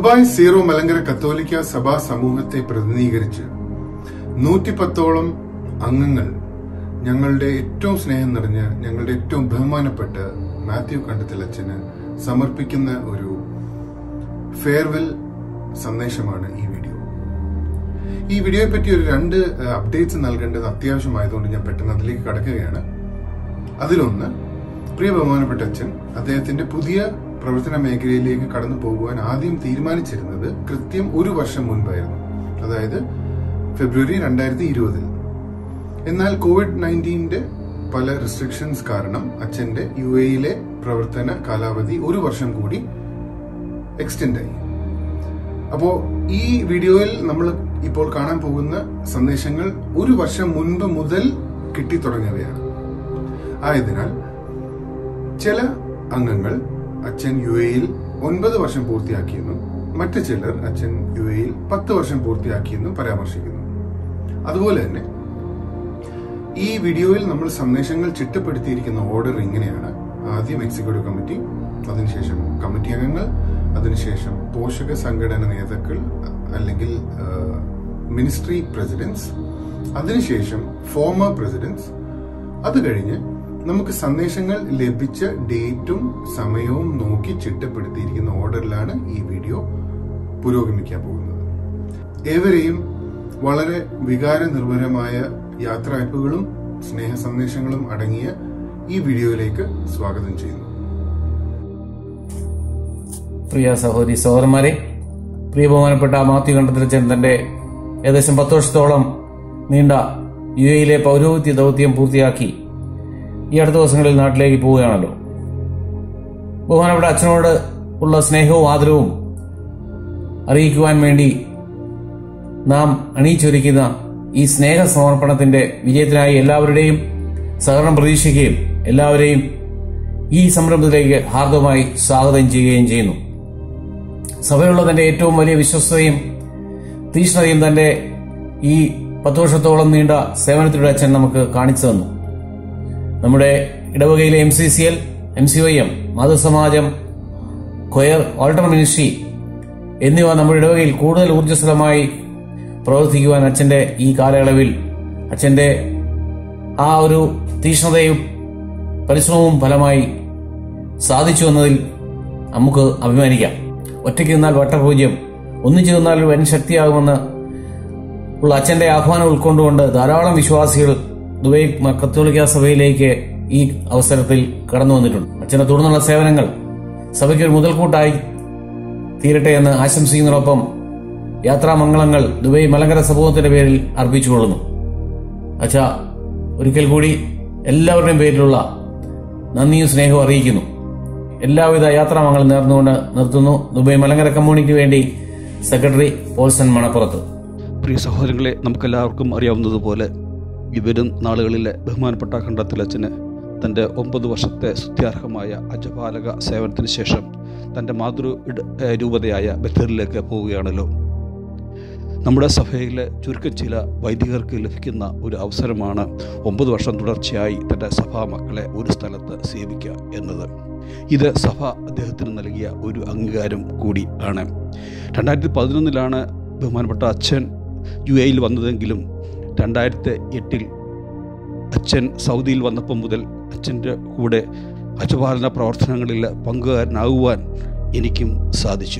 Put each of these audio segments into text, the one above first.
Dubai zero Malankara കത്തോലിക്ക സഭാ സമൂഹത്തെ പ്രതിനിധീകരിച്ച് നൂറ്റിപ്പത്തോളം അംഗങ്ങൾ ഞങ്ങളുടെ ഏറ്റവും സ്നേഹം നിറഞ്ഞ ഞങ്ങളുടെ ഏറ്റവും ബഹുമാനപ്പെട്ട മാത്യു കണ്ടത്തിലച്ചന് സമർപ്പിക്കുന്ന ഒരു ഫെയർവെൽ സന്ദേശമാണ് ഈ വീഡിയോ ഈ വീഡിയോയെ പറ്റി ഒരു രണ്ട് അപ്ഡേറ്റ്സ് നൽകേണ്ടത് അത്യാവശ്യമായതുകൊണ്ട് ഞാൻ പെട്ടെന്ന് അതിലേക്ക് കടക്കുകയാണ് അതിലൊന്ന് പ്രിയ ബഹുമാനപ്പെട്ട അച്ഛൻ അദ്ദേഹത്തിന്റെ പുതിയ പ്രവർത്തന മേഖലയിലേക്ക് കടന്നു പോകുവാൻ ആദ്യം തീരുമാനിച്ചിരുന്നത് കൃത്യം ഒരു വർഷം മുൻപായിരുന്നു അതായത് ഫെബ്രുവരി രണ്ടായിരത്തി ഇരുപതിൽ എന്നാൽ കോവിഡ് നയൻറ്റീന്റെ പല റെസ്ട്രിക്ഷൻസ് കാരണം അച്ഛന്റെ യു എയിലെ പ്രവർത്തന കാലാവധി ഒരു വർഷം കൂടി എക്സ്റ്റെൻഡ് ആയി അപ്പോ ഈ വീഡിയോയിൽ നമ്മൾ ഇപ്പോൾ കാണാൻ പോകുന്ന സന്ദേശങ്ങൾ ഒരു വർഷം മുൻപ് മുതൽ കിട്ടിത്തുടങ്ങിയവയാണ് ആയതിനാൽ ചില അംഗങ്ങൾ അച്ഛൻ യു എയിൽ ഒൻപത് വർഷം പൂർത്തിയാക്കിയെന്നും മറ്റു ചിലർ അച്ഛൻ യു എയിൽ പത്ത് വർഷം പൂർത്തിയാക്കിയെന്നും പരാമർശിക്കുന്നു അതുപോലെ തന്നെ ഈ വീഡിയോയിൽ നമ്മൾ സന്ദേശങ്ങൾ ചിട്ടപ്പെടുത്തിയിരിക്കുന്ന ഓർഡർ ഇങ്ങനെയാണ് ആദ്യം എക്സിക്യൂട്ടീവ് കമ്മിറ്റി അതിനുശേഷം കമ്മിറ്റി അംഗങ്ങൾ അതിനുശേഷം പോഷക സംഘടന നേതാക്കൾ അല്ലെങ്കിൽ മിനിസ്ട്രി പ്രസിഡന്റ്സ് അതിനുശേഷം ഫോമർ പ്രസിഡന്റ്സ് അത് കഴിഞ്ഞ് നമുക്ക് സന്ദേശങ്ങൾ ലഭിച്ച ഡേറ്റും സമയവും നോക്കി ചിട്ടപ്പെടുത്തിയിരിക്കുന്ന ഓർഡറിലാണ് ഈ വീഡിയോ പുരോഗമിക്കാൻ പോകുന്നത് ഏവരെയും വളരെ വികാര നിർഭരമായ യാത്രയപ്പുകളും സ്നേഹ സന്ദേശങ്ങളും അടങ്ങിയ ഈ വീഡിയോയിലേക്ക് സ്വാഗതം ചെയ്യുന്നു പ്രിയ സഹോദരി സഹോദരന്മാരെ പ്രിയ ബഹുമാനപ്പെട്ട മാത്യു കണ്ടത്തിലച്ചൻ തന്റെ ഏകദേശം പത്ത് വർഷത്തോളം നീണ്ട യു എയിലെ പൗരോഹിത്യ ദൗത്യം പൂർത്തിയാക്കി ഈ അടുത്ത ദിവസങ്ങളിൽ നാട്ടിലേക്ക് പോവുകയാണല്ലോ ബഹുമാനപ്പെട്ട അച്ഛനോട് ഉള്ള സ്നേഹവും ആദരവും അറിയിക്കുവാൻ വേണ്ടി നാം അണിയിച്ചൊരുക്കുന്ന ഈ സ്നേഹ സമർപ്പണത്തിന്റെ വിജയത്തിനായി എല്ലാവരുടെയും സഹകരണം പ്രതീക്ഷിക്കുകയും എല്ലാവരെയും ഈ സംരംഭത്തിലേക്ക് ഹാർദവമായി സ്വാഗതം ചെയ്യുകയും ചെയ്യുന്നു സഭയുള്ള തന്റെ ഏറ്റവും വലിയ വിശ്വസ്തയും തീഷ്ണതയും തന്റെ ഈ പത്ത് വർഷത്തോളം നീണ്ട സേവനത്തിലൂടെ അച്ഛൻ നമുക്ക് കാണിച്ചു തന്നു നമ്മുടെ ഇടവകയിലെ M C C L M C Y M മാതൃസമാജം കൊയർ ഓൾട്ടർ മിനിസ്ട്രി എന്നിവ നമ്മുടെ ഇടവകയിൽ കൂടുതൽ ഊർജ്ജസ്വലമായി പ്രവർത്തിക്കുവാൻ അച്ഛന്റെ ഈ കാലയളവിൽ അച്ഛന്റെ ആ ഒരു തീഷ്ണതയും പരിശ്രമവും ഫലമായി സാധിച്ചു എന്നതിൽ നമുക്ക് അഭിമാനിക്കാം ഒറ്റയ്ക്ക് നിന്നാൽ വട്ടപൂജ്യം ഒന്നിച്ചു നിന്നാൽ ഒരു വൻ ശക്തിയാകുമെന്ന് ഉള്ള അച്ഛന്റെ ആഹ്വാനം ഉൾക്കൊണ്ടുകൊണ്ട് ധാരാളം വിശ്വാസികൾ ദുബൈ കത്തോലിക്ക സഭയിലേക്ക് ഈ അവസരത്തിൽ കടന്നു വന്നിട്ടുണ്ട് അച്ഛന്റെ തുടർന്നുള്ള സേവനങ്ങൾ സഭയ്ക്ക് ഒരു മുതൽക്കൂട്ടായി തീരട്ടെ എന്ന് ആശംസിക്കുന്നതോടൊപ്പം യാത്രാമംഗളങ്ങൾ ദുബൈ മലങ്കര സമൂഹത്തിന്റെ പേരിൽ അർപ്പിച്ചുകൊള്ളുന്നു അച്ഛ ഒരിക്കൽ കൂടി എല്ലാവരുടെയും പേരിലുള്ള നന്ദിയും സ്നേഹവും അറിയിക്കുന്നു എല്ലാവിധ യാത്രാമംഗളം നേർന്നുകൊണ്ട് നിർത്തുന്നു ദുബൈ മലങ്കര കമ്മ്യൂണിറ്റിക്ക് വേണ്ടി സെക്രട്ടറി പോൾസൺ മണപ്പുറത്ത് പ്രിയ സഹോദരങ്ങളെ നമുക്കെല്ലാവർക്കും അറിയാവുന്നതുപോലെ ഈ വരും നാളുകളിലെ ബഹുമാനപ്പെട്ട കണ്ടത്തിലച്ചന് തൻ്റെ ഒമ്പത് വർഷത്തെ സ്തുത്യാർഹമായ അജപാലക സേവനത്തിന് ശേഷം തൻ്റെ മാതൃ ഇട ഏ, രൂപതയായ ബethറിലേക്ക് പോവുകയാണല്ലോ നമ്മുടെ സഭയിലെ ചുരുക്കം ചില വൈദികർക്ക് ലഭിക്കുന്ന ഒരു അവസരമാണ് ഒമ്പത് വർഷം തുടർച്ചയായി തൻ്റെ സഭാ മക്കളെ ഒരു സ്ഥലത്ത് സേവിക്കുക എന്നത് ഇത് സഭ അദ്ദേഹത്തിന് നൽകിയ ഒരു അംഗീകാരം കൂടി ആണ് രണ്ടായിരത്തി പതിനൊന്നിലാണ് ബഹുമാനപ്പെട്ട അച്ഛൻ യു എയിൽ വന്നതെങ്കിലും രണ്ടായിരത്തി എട്ടിൽ അച്ഛൻ സൗദിയിൽ വന്നപ്പം മുതൽ അച്ഛൻ്റെ കൂടെ അജപാലന പ്രവർത്തനങ്ങളിൽ പങ്കുകാരനാകുവാൻ എനിക്കും സാധിച്ചു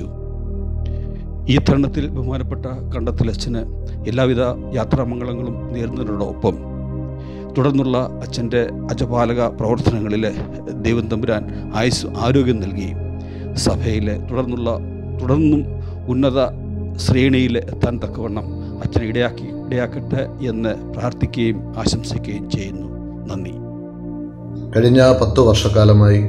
ഈ തരുണത്തിൽ ബഹുമാനപ്പെട്ട കണ്ടത്തിൽ അച്ഛന് എല്ലാവിധ യാത്രാമംഗളങ്ങളും നേരുന്നതിനോടൊപ്പം തുടർന്നുള്ള അച്ഛൻ്റെ അജപാലക പ്രവർത്തനങ്ങളിൽ ദൈവം തമ്പുരാൻ ആയുസ് ആരോഗ്യം നൽകി സഭയിലെ തുടർന്നുള്ള തുടർന്നും ഉന്നത ശ്രേണിയിൽ എത്താൻ തക്കവണ്ണം അച്ഛനെ ഇടയാക്കി ഇടയാക്കട്ടെ എന്ന് പ്രാർത്ഥിക്കുകയും ആശംസിക്കുകയും ചെയ്യുന്നു നന്ദി കഴിഞ്ഞ പത്തു വർഷക്കാലമായി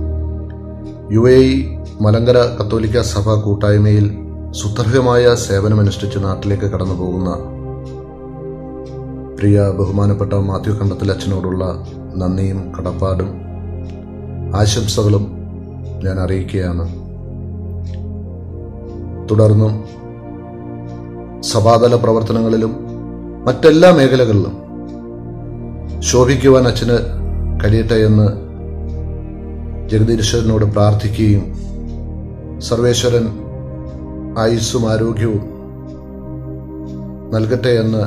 യു എ ഇ മലങ്കര കത്തോലിക്ക സഭ കൂട്ടായ്മയിൽ സുദീർഘമായ സേവനമനുഷ്ഠിച്ച് നാട്ടിലേക്ക് കടന്നു പോകുന്ന പ്രിയ ബഹുമാനപ്പെട്ട മാത്യു കണ്ടത്തിൽ അച്ഛനോടുള്ള നന്ദിയും കടപ്പാടും ആശംസകളും ഞാൻ അറിയിക്കുകയാണ് തുടർന്നും സഭാതല പ്രവർത്തനങ്ങളിലും മറ്റെല്ലാ മേഖലകളിലും ശോഭിക്കുവാൻ അച്ഛന് കഴിയട്ടെ എന്ന് ജഗദീശ്വരനോട് പ്രാർത്ഥിക്കുകയും സർവേശ്വരൻ ആയുസ്സും ആരോഗ്യവും നൽകട്ടെ എന്ന്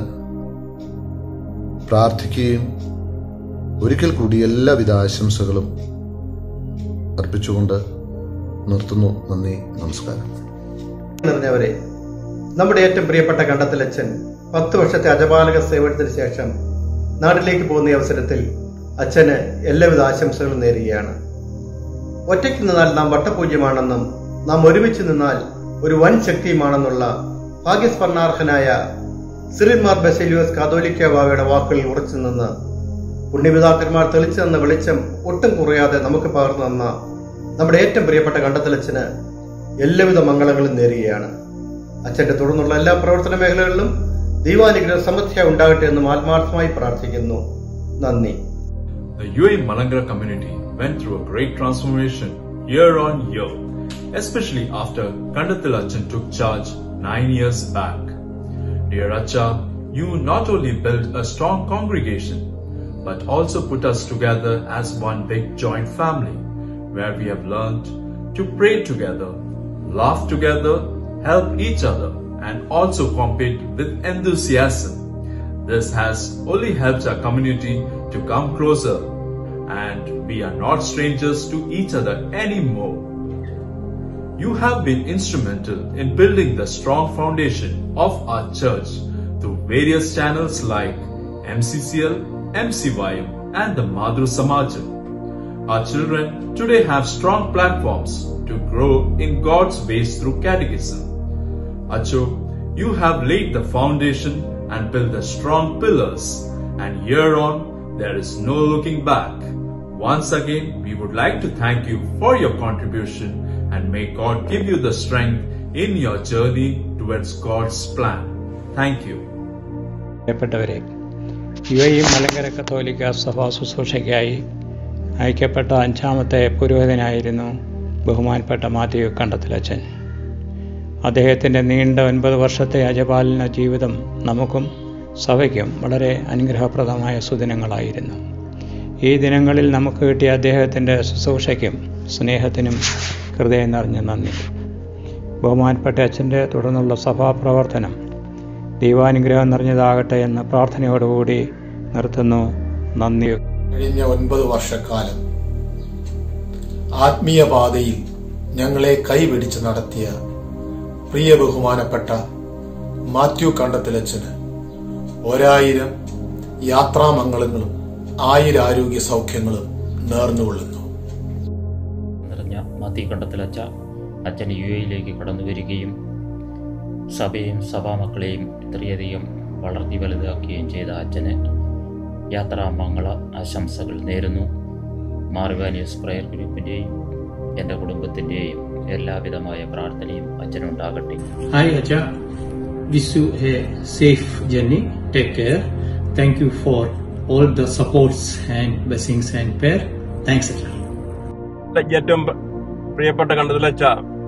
പ്രാർത്ഥിക്കുകയും ഒരിക്കൽ കൂടി എല്ലാവിധ ആശംസകളും അർപ്പിച്ചുകൊണ്ട് നിർത്തുന്നു നന്ദി നമസ്കാരം നിറഞ്ഞവരെ നമ്മുടെ ഏറ്റവും പ്രിയപ്പെട്ട കണ്ടത്തിലച്ഛൻ പത്ത് വർഷത്തെ അജപാലക സേവനത്തിന് ശേഷം നാട്ടിലേക്ക് പോകുന്ന ഈ അവസരത്തിൽ അച്ഛന് എല്ലാവിധ ആശംസകളും നേരുകയാണ് ഒറ്റയ്ക്ക് നിന്നാൽ നാം വട്ടപൂജ്യമാണെന്നും നാം ഒരുമിച്ച് നിന്നാൽ ഒരു വൻ ശക്തിയുമാണെന്നുള്ള ഭാഗ്യസ്മരണാർഹനായ സിറിന്മാർ ബെസലിയോസ് കാതോലിക്ക ബാവയുടെ വാക്കുകളിൽ ഉറച്ചു നിന്ന് പുണ്യപിതാക്കന്മാർ തെളിച്ചു തന്ന വെളിച്ചം ഒട്ടും കുറയാതെ നമുക്ക് പകർന്നു തന്ന നമ്മുടെ ഏറ്റവും പ്രിയപ്പെട്ട കണ്ടത്തലച്ഛന് എല്ലാവിധ മംഗളങ്ങളും നേരുകയാണ് അച്ഛന്റെ തുടർന്നുള്ള എല്ലാ പ്രവർത്തന മേഖലകളിലും ദൈവാനുഗ്രഹം സമൃദ്ധിയായി ഉണ്ടാകട്ടെ എന്നും ആത്മാർത്ഥമായി പ്രാർത്ഥിക്കുന്നു നന്ദി The UAE Malangara community went through a great transformation year on year, especially after Kandathil Achan took charge nine years back. Dear Acha, you not only built a strong congregation, but also put us together as one big joint family, where we have learned to pray together, laugh together, help each other, and also compete with enthusiasm. This has only helped our community to come closer and we are not strangers to each other anymore. You have been instrumental in building the strong foundation of our church through various channels like MCCL, MCYM and the Madhur Samajam. Our children today have strong platforms to grow in God's ways through catechism. Acho, you have laid the foundation and built the strong pillars, and here on there is no looking back. Once again, we would like to thank you for your contribution and may God give you the strength in your journey towards God's plan. Thank you. പ്രിയപ്പെട്ടവരെ U A Malankara കത്തോലിക്ക സഭാ ശുശ്രൂഷയ്ക്കായി അയക്കപ്പെട്ട അഞ്ചാമത്തെ പുരോഹിതനായിരുന്നു ബഹുമാനപ്പെട്ട മാത്യു കണ്ടത്തിലച്ചൻ അദ്ദേഹത്തിൻ്റെ നീണ്ട ഒൻപത് വർഷത്തെ അജപാലന ജീവിതം നമുക്കും സഭയ്ക്കും വളരെ അനുഗ്രഹപ്രദമായ സുദിനങ്ങളായിരുന്നു ഈ ദിനങ്ങളിൽ നമുക്ക് കിട്ടിയ അദ്ദേഹത്തിൻ്റെ ശുശ്രൂഷയ്ക്കും സ്നേഹത്തിനും ഹൃദയം നിറഞ്ഞ നന്ദി ബഹുമാനപ്പെട്ട അച്ഛൻ്റെ തുടർന്നുള്ള സഭാപ്രവർത്തനം ദൈവാനുഗ്രഹം നിറഞ്ഞതാകട്ടെ എന്ന പ്രാർത്ഥനയോടുകൂടി നിർത്തുന്നു നന്ദി കഴിഞ്ഞ ഒൻപത് വർഷക്കാലം ആത്മീയ പാതയിൽ ഞങ്ങളെ കൈപിടിച്ച് നടത്തിയ പ്രിയ ബഹുമാനപ്പെട്ട മാത്യു കണ്ടത്തിലച്ചന് ഒരായിരം യാത്രാമംഗളങ്ങളും ആയിരാരോഗ്യ സൗഖ്യങ്ങളും നേർന്നുകൊള്ളുന്നു നിറഞ്ഞ മാത്തി കണ്ടത്തിലച്ച അച്ഛൻ യു എയിലേക്ക് കടന്നു വരികയും സഭയും സഭാമക്കളെയും ഇത്രയധികം വളർത്തി വലുതാക്കുകയും ചെയ്ത അച്ഛന് യാത്രാമംഗള ആശംസകൾ നേരുന്നു മാർവാനിയസ് പ്രയർ ഗ്രൂപ്പിൻ്റെയും എൻ്റെ കുടുംബത്തിൻ്റെയും എല്ലാവിധമായ പ്രാർത്ഥനയും അച്ഛനുണ്ടാകട്ടെ Hi Acha, wish you a safe journey. Take care. Thank you for all the supports and blessings and prayer. Thanks Acha. ഏറ്റവും പ്രിയപ്പെട്ട കണ്ടതിലച്ച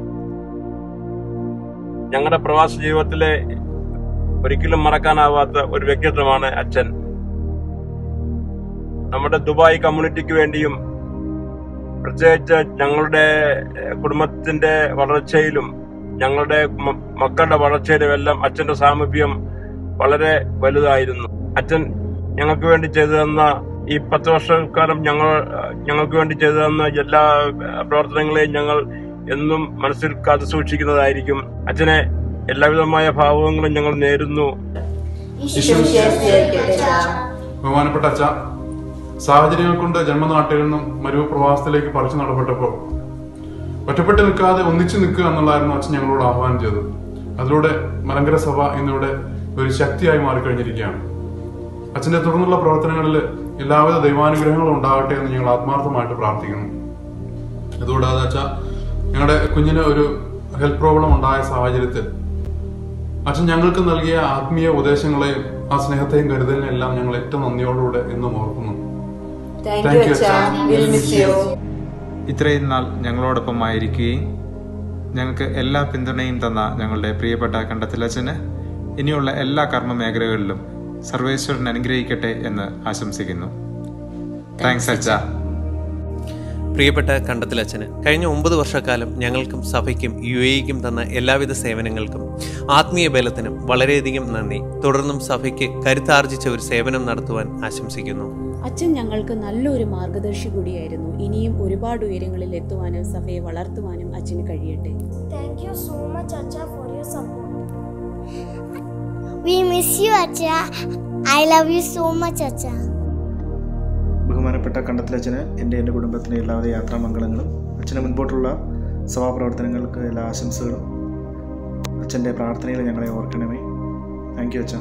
ഞങ്ങളുടെ പ്രവാസ ജീവിതത്തിലെ ഒരിക്കലും മറക്കാനാവാത്ത ഒരു വ്യക്തിത്വമാണ് അച്ഛൻ നമ്മുടെ ദുബായ് കമ്മ്യൂണിറ്റിക്ക് വേണ്ടിയും പ്രത്യേകിച്ച് ഞങ്ങളുടെ ഏഹ്, കുടുംബത്തിന്റെ വളർച്ചയിലും ഞങ്ങളുടെ മ- മക്കളുടെ വളർച്ചയിലും എല്ലാം അച്ഛന്റെ സാമീപ്യം വളരെ വലുതായിരുന്നു അച്ഛൻ ഞങ്ങൾക്ക് വേണ്ടി ചെയ്തു തന്ന ഈ പത്ത് വർഷക്കാലം ഞങ്ങൾ ഞങ്ങൾക്ക് വേണ്ടി ചെയ്തു തന്ന എല്ലാ ഏഹ്, പ്രവർത്തനങ്ങളെയും ഞങ്ങൾ എന്നും മനസ്സിൽ കാത്തു സൂക്ഷിക്കുന്നതായിരിക്കും അച്ഛനെ എല്ലാവിധമായ ഭാവങ്ങളും ഞങ്ങൾ നേരുന്നു ബഹുമാനപ്പെട്ട അച്ഛ സാഹചര്യങ്ങൾ കൊണ്ട് ജന്മനാട്ടിൽ നിന്നും മരുപ്രവാസത്തിലേക്ക് പറിച്ചു നടപ്പെട്ടപ്പോൾ ഒറ്റപ്പെട്ട് നിൽക്കാതെ ഒന്നിച്ചു നിൽക്കുക എന്നുള്ളതായിരുന്നു അച്ഛൻ ഞങ്ങളോട് ആഹ്വാനം ചെയ്തത് അതിലൂടെ മലങ്കര സഭ ഇന്നിവിടെ ഒരു ശക്തിയായി മാറിക്കഴിഞ്ഞിരിക്കുകയാണ് അച്ഛന്റെ തുടർന്നുള്ള പ്രവർത്തനങ്ങളിൽ എല്ലാവിധ ദൈവാനുഗ്രഹങ്ങളും ഉണ്ടാകട്ടെ എന്ന് ഞങ്ങൾ ആത്മാർത്ഥമായിട്ട് പ്രാർത്ഥിക്കുന്നു അതുകൂടാതെ അച്ഛ ഞങ്ങളുടെ കുഞ്ഞിന് ഒരു ഹെൽത്ത് പ്രോബ്ലം ഉണ്ടായ സാഹചര്യത്തിൽ അച്ഛൻ ഞങ്ങൾക്ക് നൽകിയ ആത്മീയ ഉപദേശങ്ങളെയും ആ സ്നേഹത്തെയും കരുതലിനെയും എല്ലാം ഞങ്ങൾ ഏറ്റവും നന്ദിയോടുകൂടെ എന്നും ഓർക്കുന്നു താങ്ക് യു അച്ഛാ ഇത്രയും നാൾ ഞങ്ങളോടൊപ്പം ആയിരിക്കുകയും ഞങ്ങൾക്ക് എല്ലാ പിന്തുണയും തന്ന ഞങ്ങളുടെ പ്രിയപ്പെട്ട കണ്ടത്തിലച്ചന് ഇനിയുള്ള എല്ലാ കർമ്മ മേഖലകളിലും സർവേശ്വരൻ അനുഗ്രഹിക്കട്ടെ എന്ന് ആശംസിക്കുന്നു താങ്ക്സ് അച്ഛ പ്രിയപ്പെട്ട കണ്ടത്തിലച്ഛന് കഴിഞ്ഞ ഒമ്പത് വർഷക്കാലം ഞങ്ങൾക്കും സഭയ്ക്കും യു എക്കും തന്ന എല്ലാവിധ സേവനങ്ങൾക്കും ആത്മീയ ബലത്തിനും വളരെയധികം നന്ദി തുടർന്നും സഭയ്ക്ക് കരുത്താർജിച്ച ഒരു സേവനം നടത്തുവാൻ ആശംസിക്കുന്നു അച്ഛൻ ഞങ്ങൾക്ക് നല്ലൊരു മാർഗദർശി കൂടിയായിരുന്നു ഇനിയും ഒരുപാട് ഉയരങ്ങളിൽ എത്തുവാനും സഭയെ വളർത്തുവാനും അച്ഛന് കഴിയട്ടെ Thank you so much, Acha, for your support. We miss you, Acha. I love you so much, Acha. ബഹുമാനപ്പെട്ട കണ്ടത്തിലച്ഛന് എൻ്റെ എൻ്റെ കുടുംബത്തിൻ്റെ എല്ലാവിധ യാത്രാമംഗളങ്ങളും അച്ഛന് മുൻപോട്ടുള്ള സഭാപ്രവർത്തനങ്ങൾക്ക് എല്ലാ ആശംസകളും അച്ഛൻ്റെ പ്രാർത്ഥനയിൽ ഞങ്ങളെ ഓർക്കണമേ താങ്ക് യു അച്ഛാ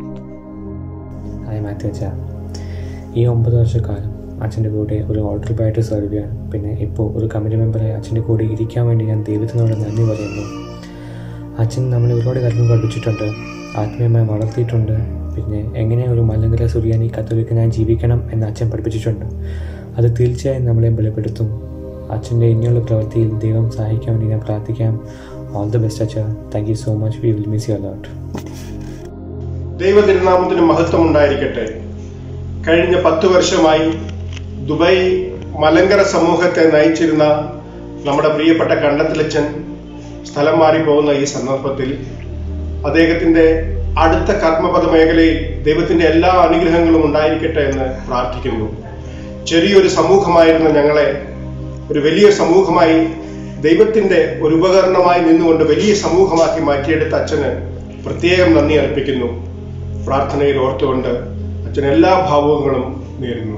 ഹായ് മാത്യു അച്ഛ ഈ ഒമ്പത് വർഷക്കാലം അച്ഛൻ്റെ കൂടെ ഒരു ഓൾഡർ ബോയായിട്ട് സെർവ് ചെയ്യാൻ പിന്നെ ഇപ്പോൾ ഒരു കമ്മിറ്റി മെമ്പറായി അച്ഛൻ്റെ കൂടെ ഇരിക്കാൻ വേണ്ടി ഞാൻ ദൈവത്തിനോട് നന്ദി പറയുന്നു അച്ഛൻ നമ്മളെ ഒരുപാട് കാര്യങ്ങൾ പഠിപ്പിച്ചിട്ടുണ്ട് ആത്മീയമായി വളർത്തിയിട്ടുണ്ട് പിന്നെ എങ്ങനെ ഒരു മലങ്കര സുറിയാനി കത്തോലിക്കനായി ജീവിക്കണം എന്ന് അച്ഛൻ പഠിപ്പിച്ചിട്ടുണ്ട് അത് തീർച്ചയായും നമ്മളെ ബലപ്പെടുത്തും അച്ഛൻ്റെ ഇനിയുള്ള പ്രവൃത്തിയിൽ ദൈവം സഹായിക്കാൻ വേണ്ടി ഞാൻ പ്രാർത്ഥിക്കാം ഓൾ ദ ബെസ്റ്റ് അച്ഛ thank you so much we will miss you a lot ദൈവ തിരുനാമത്തിന് മഹത്വം ഉണ്ടായിരിക്കട്ടെ കഴിഞ്ഞ പത്ത് വർഷമായി ദുബായ് മലങ്കര സമൂഹത്തെ നയിച്ചിരുന്ന നമ്മുടെ പ്രിയപ്പെട്ട കണ്ടത്തിലച്ചൻ സ്ഥലം മാറി പോകുന്ന ഈ സന്ദർഭത്തിൽ അദ്ദേഹത്തിന്റെ അടുത്ത കർമ്മപദ മേഖലയിൽ ദൈവത്തിന്റെ എല്ലാ അനുഗ്രഹങ്ങളും ഉണ്ടായിരിക്കട്ടെ എന്ന് പ്രാർത്ഥിക്കുന്നു ചെറിയൊരു സമൂഹമായിരുന്ന ഞങ്ങളെ ഒരു വലിയ സമൂഹമായി ദൈവത്തിന്റെ ഒരു ഉപകരണമായി നിന്നുകൊണ്ട് വലിയ സമൂഹമാക്കി മാറ്റിയെടുത്ത അച്ഛന് പ്രത്യേകം നന്ദി അർപ്പിക്കുന്നു പ്രാർത്ഥനയിൽ ഓർത്തുകൊണ്ട് അച്ഛൻ എല്ലാ ഭാവുകങ്ങളും നേരുന്നു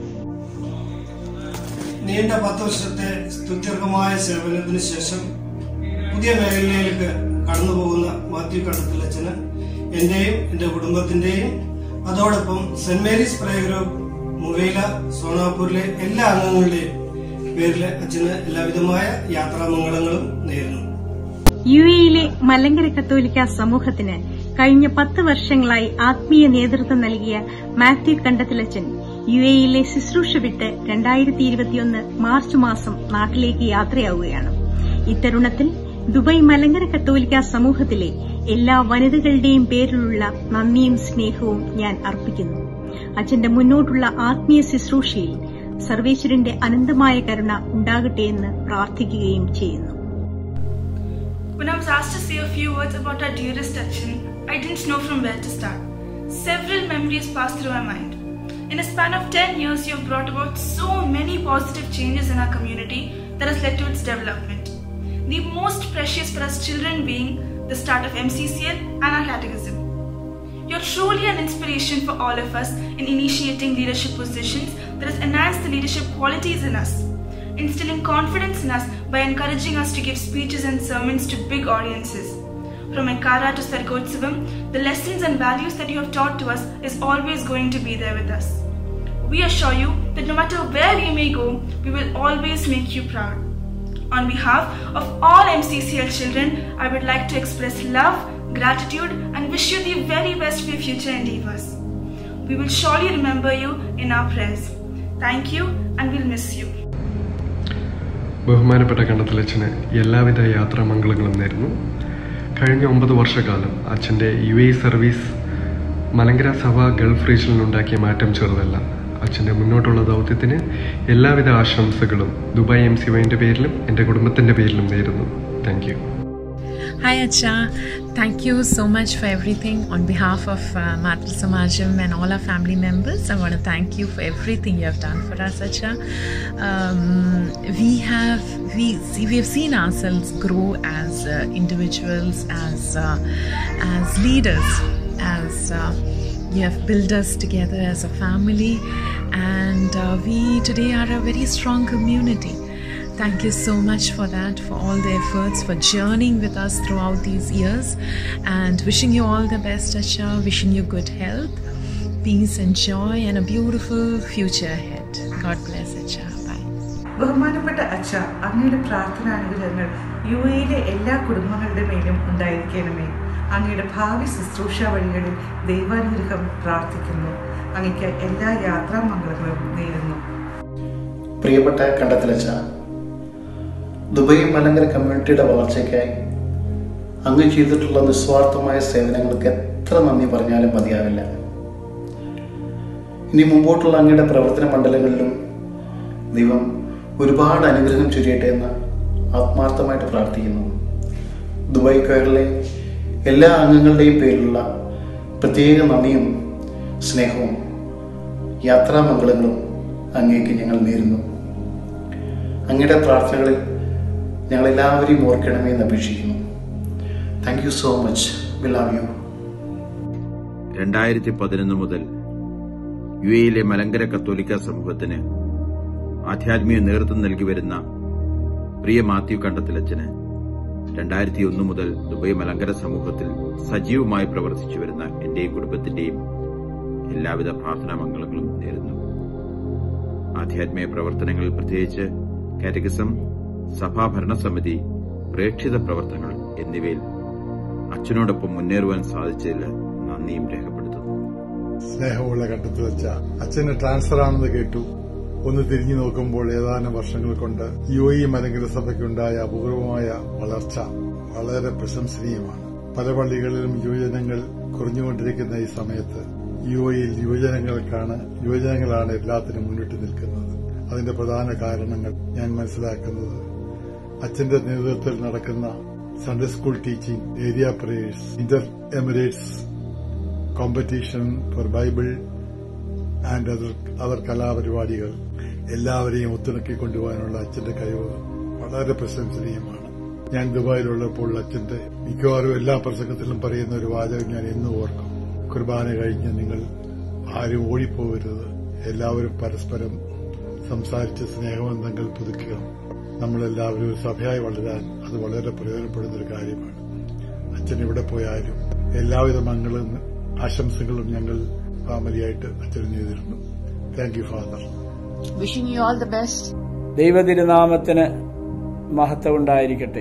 നീണ്ട പത്ത് വർഷത്തെ സ്തുത്യർഹമായ സേവനത്തിന് ശേഷം പുതിയ മേഖലയിലേക്ക് കടന്നു പോകുന്ന മാത്യു കണ്ടത്തിലച്ഛന് എന്റെയും എന്റെ കുടുംബത്തിന്റെയും അതോടൊപ്പം saint Mary's pray group Muwaileh സോണാപൂരിലെ എല്ലാ അംഗങ്ങളുടെയും പേരിൽ അച്ഛന് എല്ലാവിധമായ യാത്രാമംഗളങ്ങളും നേരുന്നു യു എയിലെ മലങ്കര കത്തോലിക്ക സമൂഹത്തിന് കഴിഞ്ഞ പത്ത് വർഷങ്ങളായി ആത്മീയ നേതൃത്വം നൽകിയ മാത്യു കണ്ടത്തിലച്ചൻ യു എയിലെ ശുശ്രൂഷ വിട്ട് രണ്ടായിരത്തി ഇരുപത്തിയൊന്ന് മാർച്ച് മാസം നാട്ടിലേക്ക് യാത്രയാവുകയാണ് ഇത്തരുണത്തിൽ ദുബായ് മലങ്കര കത്തോലിക്ക സമൂഹത്തിലെ എല്ലാ വനിതകളുടെയും പേരിലുള്ള നന്ദിയും സ്നേഹവും ഞാൻ അർപ്പിക്കുന്നു അച്ഛന്റെ മുന്നോട്ടുള്ള ആത്മീയ ശുശ്രൂഷയിൽ സർവേശ്വരന്റെ അനന്തമായ കരുണ ഉണ്ടാകട്ടെ എന്ന് പ്രാർത്ഥിക്കുകയും ചെയ്യുന്നു When I was asked to say a few words about our dearest Achin, I didn't know from where to start. Several memories passed through my mind. In a span of 10 years, you have brought about so many positive changes in our community that has led to its development. The most precious for us children being the start of MCCL and our catechism. You're truly an inspiration for all of us in initiating leadership positions that has enhanced the leadership qualities in us, instilling confidence in us by encouraging us to give speeches and sermons to big audiences. From Ankara to Sargotsavam, the lessons and values that you have taught to us is always going to be there with us. We assure you that no matter where we may go, we will always make you proud. On behalf of all MCCL children, I would like to express love, gratitude, and wish you the very best for your future endeavors. We will surely remember you in our prayers. Thank you, and we'll miss you. ബഹുമാനപ്പെട്ട കണ്ടത്തിലച്ഛന് എല്ലാവിധ യാത്രാമംഗളങ്ങളും നേരുന്നു കഴിഞ്ഞ ഒമ്പത് വർഷക്കാലം അച്ഛൻ്റെ U A service Malankara സഭ Gulf റീജിയനിലുണ്ടാക്കിയ മാറ്റം ചെറുതല്ല അച്ഛൻ്റെ മുന്നോട്ടുള്ള ദൗത്യത്തിന് എല്ലാവിധ ആശംസകളും ദുബായ് എം സി വൈൻ്റെ പേരിലും എൻ്റെ കുടുംബത്തിൻ്റെ പേരിലും നേരുന്നു thank you Hi Acha, thank you so much for everything on behalf of uh, Matra Samajam and all our family members. I want to thank you for everything you have done for us, Acha. Um, we have we see, we have seen ourselves grow as uh, individuals, as uh, as leaders, as uh, you have built us together as a family, and uh, we today are a very strong community. Thank you so much for that, for all the efforts, for journeying with us throughout these years, and wishing you all the best, Acha. Wishing you good health, peace, and joy, and a beautiful future ahead. God bless, Acha. Bye. ബഹുമാനപ്പെട്ട അച്ഛ അങ്ങയുടെ പ്രാർത്ഥനാനുഗ്രഹങ്ങൾ U എയിലെ എല്ലാ കുടുംബങ്ങളുടെ മേലും ഉണ്ടായിരിക്കണമേ അങ്ങയുടെ ഭാവി ശുശ്രൂഷ വഴികളിൽ ദൈവാനുഗ്രഹം പ്രാർത്ഥിക്കുന്നു അങ്ങയ്ക്ക് എല്ലാ യാത്രാമംഗളങ്ങളും നേരുന്നു പ്രിയപ്പെട്ട കണ്ടത്തിലച്ച ദുബായ് മലങ്കര കമ്മ്യൂണിറ്റിയുടെ വളർച്ചയ്ക്കായി അങ്ങ് ചെയ്തിട്ടുള്ള നിസ്വാർത്ഥമായ സേവനങ്ങൾക്ക് എത്ര നന്ദി പറഞ്ഞാലും മതിയാവില്ല ഇനി മുമ്പോട്ടുള്ള അങ്ങയുടെ പ്രവർത്തന മണ്ഡലങ്ങളിലും ദൈവം ഒരുപാട് അനുഗ്രഹം ചൊരിയട്ടെ എന്ന് ആത്മാർത്ഥമായിട്ട് പ്രാർത്ഥിക്കുന്നു ദുബായ് കയറിലെ എല്ലാ അംഗങ്ങളുടെയും പേരിലുള്ള പ്രത്യേക നന്ദിയും സ്നേഹവും യാത്രാമംഗളങ്ങളും അങ്ങേക്ക് ഞങ്ങൾ നേരുന്നു അങ്ങയുടെ പ്രാർത്ഥനകളിൽ ഞങ്ങളെല്ലാവരെയും ഓർക്കണമേ എന്ന് അപേക്ഷിക്കുന്നു thank you so much we love you രണ്ടായിരത്തി പതിനൊന്ന് മുതൽ യു എയിലെ മലങ്കര കത്തോലിക്ക സമൂഹത്തിന് ആധ്യാത്മിക നേതൃത്വം നൽകി വരുന്ന പ്രിയ മാത്യു കണ്ടത്തിലച്ചന് രണ്ടായിരത്തി ഒന്ന് മുതൽ ദുബായ് മലങ്കര സമൂഹത്തിൽ സജീവമായി പ്രവർത്തിച്ചു വരുന്ന എന്റെയും കുടുംബത്തിന്റെയും എല്ലാവിധ പ്രാർത്ഥനാ മംഗളങ്ങളും നേരുന്നു ആധ്യാത്മിക പ്രവർത്തനങ്ങളിൽ പ്രത്യേകിച്ച് കാറ്റഗിസം സഭാ ഭരണസമിതി പ്രേക്ഷിത പ്രവർത്തനങ്ങൾ എന്നിവയിൽ അച്ഛനോടൊപ്പം മുന്നേറുവാൻ സാധിച്ചതിൽ നന്ദിയും രേഖപ്പെടുത്തുന്നു സ്നേഹമുള്ള ഘട്ടത്തിൽ വെച്ച അച്ഛന് ട്രാൻസ്ഫർ ആണെന്ന് കേട്ടു ഒന്ന് തിരിഞ്ഞു നോക്കുമ്പോൾ ഏതാനും വർഷങ്ങൾ കൊണ്ട് യു ഇ മലങ്കര സഭയ്ക്കുണ്ടായ അപൂർവമായ വളർച്ച വളരെ പ്രശംസനീയമാണ് പല പള്ളികളിലും യുവജനങ്ങൾ കുറഞ്ഞുകൊണ്ടിരിക്കുന്ന ഈ സമയത്ത് യു എയിൽ യുവജനങ്ങൾക്കാണ് യുവജനങ്ങളാണ് എല്ലാത്തിനും മുന്നിട്ട് നിൽക്കുന്നത് അതിന്റെ പ്രധാന കാരണങ്ങൾ ഞാൻ മനസ്സിലാക്കുന്നത് അച്ഛന്റെ നേതൃത്വത്തിൽ നടക്കുന്ന Sunday school teaching area prayers inter Emirates competition for Bible and other other കലാപരിപാടികൾ എല്ലാവരെയും ഒത്തിണക്കി കൊണ്ടുപോകാനുള്ള അച്ഛന്റെ കഴിവ് വളരെ പ്രശംസനീയമാണ് ഞാൻ ദുബായിലുള്ളപ്പോൾ അച്ഛന്റെ മിക്കവാറും എല്ലാ പ്രസംഗത്തിലും പറയുന്ന ഒരു വാചകം ഞാൻ എന്നും ഓർക്കും കുർബാന കഴിഞ്ഞ് നിങ്ങൾ ആരും ഓടിപ്പോകരുത് എല്ലാവരും പരസ്പരം സംസാരിച്ച് സ്നേഹബന്ധങ്ങൾ പുതുക്കുക നമ്മളെല്ലാവരും ഒരു സഭയായി വളരാൻ അത് വളരെ പ്രയോജനപ്പെടുന്ന ഒരു കാര്യമാണ് അച്ഛൻ എവിടെ പോയാലും എല്ലാവിധ മംഗളും ആശംസകളും ഞങ്ങൾ ഫാമിലിയായിട്ട് അച്ഛന് നേരിടുന്നു thank you father Wishing you all the best. ദൈവതിരുനാമത്തിന് മഹത്വം ഉണ്ടായിരിക്കട്ടെ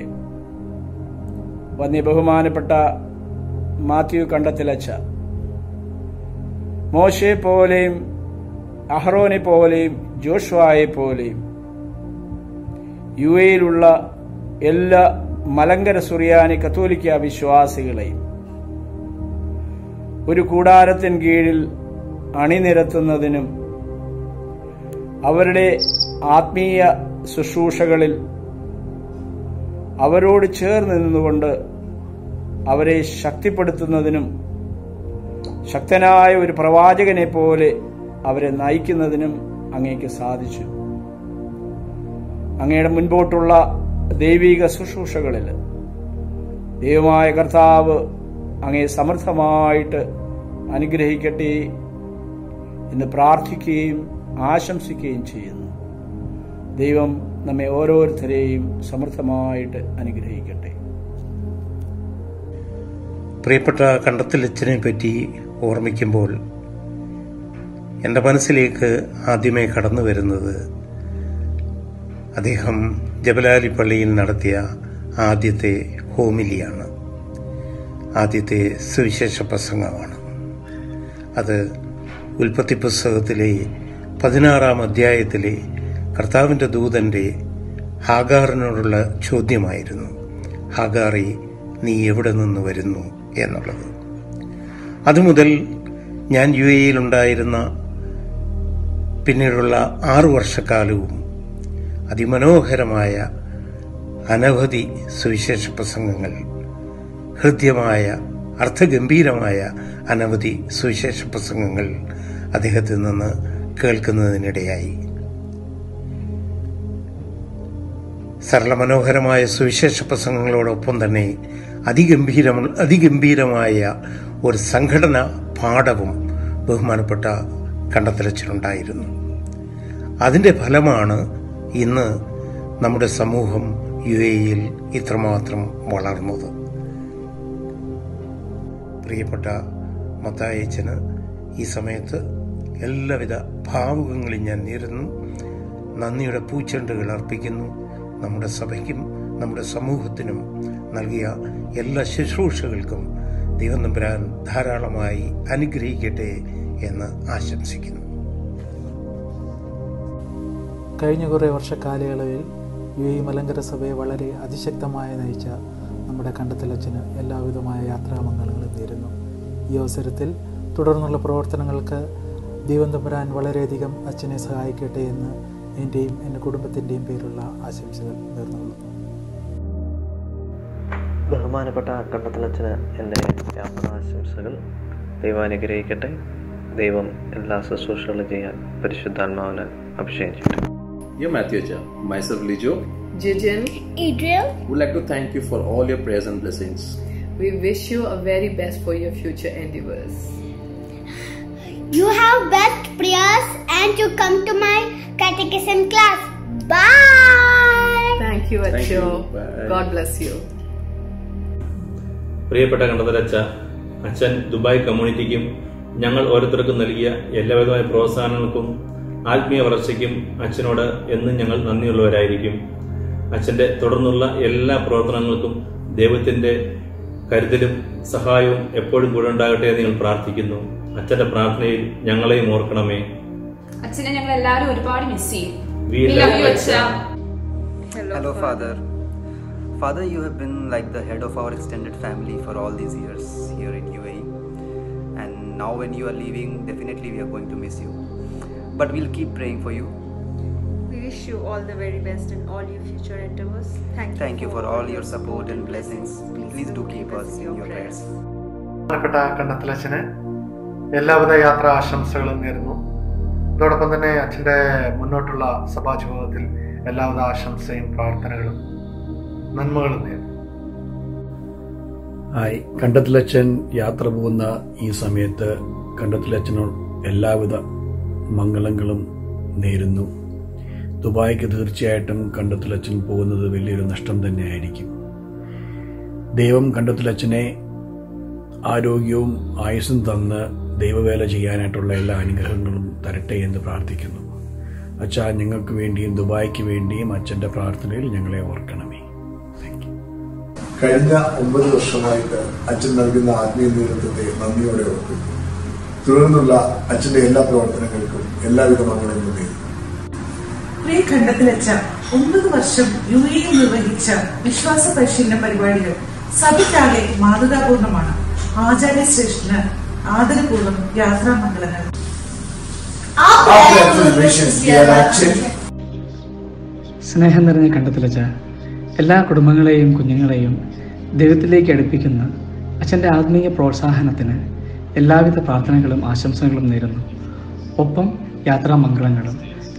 വന്യ ബഹുമാനപ്പെട്ട മാത്യു കണ്ടത്തിലച്ച മോശെ പോലെയും അഹ്റോനെ പോലെയും ജോഷ്വായെ പോലെയും യു എയിലുള്ള എല്ലാ മലങ്കര സുറിയാനി കത്തോലിക്ക വിശ്വാസികളെയും ഒരു കൂടാരത്തിൻ കീഴിൽ അണിനിരത്തുന്നതിനും അവരുടെ ആത്മീയ ശുശ്രൂഷകളിൽ അവരോട് ചേർന്ന് നിന്നുകൊണ്ട് അവരെ ശക്തിപ്പെടുത്തുന്നതിനും ശക്തനായ ഒരു പ്രവാചകനെ പോലെ അവരെ നയിക്കുന്നതിനും അങ്ങേക്ക് സാധിച്ചു അങ്ങയുടെ മുൻപോട്ടുള്ള ദൈവിക ശുശ്രൂഷകളിൽ ദൈവമായ കർത്താവ് അങ്ങേ സമർത്ഥമായിട്ട് അനുഗ്രഹിക്കട്ടെ എന്ന് പ്രാർത്ഥിക്കുകയും ആശംസിക്കുകയും ചെയ്യുന്നു ദൈവം നമ്മെ ഓരോരുത്തരെയും സമൃദ്ധമായിട്ട് അനുഗ്രഹിക്കട്ടെ പ്രിയപ്പെട്ട കണ്ടത്തിലച്ഛനെ പറ്റി ഓർമ്മിക്കുമ്പോൾ എൻ്റെ മനസ്സിലേക്ക് ആദ്യമേ കടന്നു വരുന്നത് അദ്ദേഹം ജബലാലി പള്ളിയിൽ നടത്തിയ ആദ്യത്തെ ഹോമിലിയാണ് ആദ്യത്തെ സുവിശേഷ പ്രസംഗമാണ് അത് ഉൽപ്പത്തി പുസ്തകത്തിലെ പതിനാറാം അധ്യായത്തിലെ കർത്താവിൻ്റെ ദൂതൻ്റെ ഹാഗാറിനോടുള്ള ചോദ്യമായിരുന്നു ഹാഗാറി നീ എവിടെ നിന്ന് വരുന്നു എന്നുള്ളത് അതുമുതൽ ഞാൻ യു എയിലുണ്ടായിരുന്ന പിന്നീടുള്ള ആറു വർഷക്കാലവും അതിമനോഹരമായ അനവധി സുവിശേഷ പ്രസംഗങ്ങൾ ഹൃദ്യമായ അർത്ഥഗംഭീരമായ അനവധി സുവിശേഷ പ്രസംഗങ്ങൾ അദ്ദേഹത്തിൽ നിന്ന് കേൾക്കുന്നതിനിടയായി സരളമനോഹരമായ സുവിശേഷ പ്രസംഗങ്ങളോടൊപ്പം തന്നെ അതിഗംഭീര അതിഗംഭീരമായ ഒരു സംഘടന പാഠവും ബഹുമാനപ്പെട്ട കണ്ടെത്തലച്ചിലുണ്ടായിരുന്നു അതിൻ്റെ ഫലമാണ് ഇന്ന് നമ്മുടെ സമൂഹം യു എയിൽ ഇത്രമാത്രം വളർന്നത് പ്രിയപ്പെട്ട മത്തായച്ചന് ഈ സമയത്ത് എല്ലാവിധ ഭാവുകങ്ങളും ഞാൻ നേരുന്നു നന്ദിയുടെ പൂച്ചെണ്ടുകൾ അർപ്പിക്കുന്നു നമ്മുടെ സഭയ്ക്കും നമ്മുടെ സമൂഹത്തിനും നൽകിയ എല്ലാ ശുശ്രൂഷകൾക്കും ദൈവം നമ്പുരാൻ ധാരാളമായി അനുഗ്രഹിക്കട്ടെ എന്ന് ആശംസിക്കുന്നു കഴിഞ്ഞ കുറേ വർഷക്കാലയളവിൽ യു എ മലങ്കര സഭയെ വളരെ അതിശക്തമായി നയിച്ച നമ്മുടെ കണ്ടെത്തലച്ചന് എല്ലാവിധമായ യാത്രാമംഗളങ്ങളും നേരുന്നു ഈ അവസരത്തിൽ തുടർന്നുള്ള പ്രവർത്തനങ്ങൾക്ക് ദൈവം തമ്പുരാൻ വളരെയധികം അച്ഛനെ സഹായിക്കട്ടെ എന്ന് എൻ്റെയും എൻ്റെ കുടുംബത്തിൻ്റെയും പേരുള്ള ആശംസകൾ നേർന്നുകൊള്ളുന്നു ബഹുമാനപ്പെട്ട കണ്ടത്തിലച്ഛന് എൻ്റെ യാത്രാശംസകൾ ദൈവം അനുഗ്രഹിക്കട്ടെ ദൈവം എല്ലാ ശുശ്രൂഷകളും ചെയ്യാൻ പരിശുദ്ധാത്മാവിനാൽ അഭിഷേകം ചെയ്യട്ടെ Dear Matthew Acha, myself Lijo, Jijan, Adriel, would like to thank you for all your prayers and blessings. we wish you a very best for your future endeavors. you have best prayers and you come to my catechism class. Bye. Thank you, Thank Acho. you. Bye. God bless you. പ്രിയപ്പെട്ട കണ്ടതരച്ച അച്ഛൻ Dubai കമ്മ്യൂണിറ്റിക്കും ഞങ്ങൾ ഓരോരുത്തർക്കും നൽകിയ എല്ലാവിധമായ പ്രോത്സാഹനങ്ങൾക്കും ആത്മീയ വളർച്ചയ്ക്കും അച്ഛനോട് എന്നും ഞങ്ങൾ നന്ദിയുള്ളവരായിരിക്കും അച്ഛൻ്റെ തുടർന്നുള്ള എല്ലാ പ്രവർത്തനങ്ങൾക്കും ദൈവത്തിൻ്റെ കരുതലും സഹായവും എപ്പോഴും കൂടെ ഉണ്ടാകട്ടെ എന്ന് ഞങ്ങൾ പ്രാർത്ഥിക്കുന്നു അച്ഛൻ്റെ പ്രാർത്ഥനയിൽ ഞങ്ങളെയും ഓർക്കണമേ അച്ഛനെ ഞങ്ങൾ എല്ലാവരും ഒരുപാട് മിസ് ചെയ്യും We We love love you, you, അച്ഛാ. Hello, Father. Father, you have been like the head of our extended family for all these years here in UAE. And now, when you are leaving, definitely we are going to miss you. But we'll keep praying for you. We wish you all the very best in all your future endeavors. Thank you, Thank you for all your support and blessings. Please do keep us in your prayers. ബഹുമാനപ്പെട്ട കണ്ടത്തിലച്ഛന് എല്ലാവിധ യാത്രാ ആശംസകളും നേരുന്നു അതോടൊപ്പം തന്നെ അച്ഛൻ്റെ മുന്നോട്ടുള്ള സഭാ ജീവിതത്തിൽ എല്ലാവിധ ആശംസയും പ്രാർത്ഥനകളും നന്മകളും നേരുന്നു ഹായ് കണ്ടത്തിലച്ഛൻ യാത്ര പോകുന്ന ഈ സമയത്ത് കണ്ടത്തിലച്ഛനോട് എല്ലാവിധ മംഗളങ്ങളും നേരുന്നു ദുബായിക്ക് തീർച്ചയായിട്ടും കണ്ടത്തിലച്ഛൻ പോകുന്നത് വലിയൊരു നഷ്ടം തന്നെയായിരിക്കും ദൈവം കണ്ടത്തിലച്ഛനെ ആരോഗ്യവും ആയുസ്സും തന്ന് ദൈവവേല ചെയ്യാനായിട്ടുള്ള എല്ലാ അനുഗ്രഹങ്ങളും തരട്ടെ എന്ന് പ്രാർത്ഥിക്കുന്നു അച്ഛാ ഞങ്ങൾക്ക് വേണ്ടിയും ദുബായിക്ക് വേണ്ടിയും അച്ഛൻ്റെ പ്രാർത്ഥനയിൽ ഞങ്ങളെ ഓർക്കണമേ കഴിഞ്ഞ ഒമ്പത് വർഷമായിട്ട് അച്ഛൻ നൽകുന്ന ആത്മീയ നേതൃത്വത്തെ നന്ദിയോടെ ഓർക്കുന്നു തുടർന്നുള്ള അച്ഛന്റെ എല്ലാ പ്രവർത്തനങ്ങൾക്കും എല്ലാവിധ മംഗളങ്ങളും നേരുന്നു പ്രിയ ഖണ്ഡത്തിലച്ച ഒമ്പത് വർഷം യു എയിൽ നിർവഹിച്ച വിശ്വാസ പരിശീലന പരിപാടികൾ സഭയ്ക്കാകെ മാതൃകാപൂർണമാണ് ആചാര്യശ്രേഷ്ഠന് ആദരപൂർവ്വം യാത്രാമംഗളങ്ങൾ സ്നേഹം നിറഞ്ഞ കണ്ടെത്തലച്ച എല്ലാ കുടുംബങ്ങളെയും കുഞ്ഞുങ്ങളെയും ദൈവത്തിലേക്ക് അടുപ്പിക്കുന്ന അച്ഛൻ്റെ ആത്മീയ പ്രോത്സാഹനത്തിന് എല്ലാവിധ പ്രാർത്ഥനകളും ആശംസകളും നേരുന്നു ഒപ്പം യാത്രാമംഗളങ്ങളും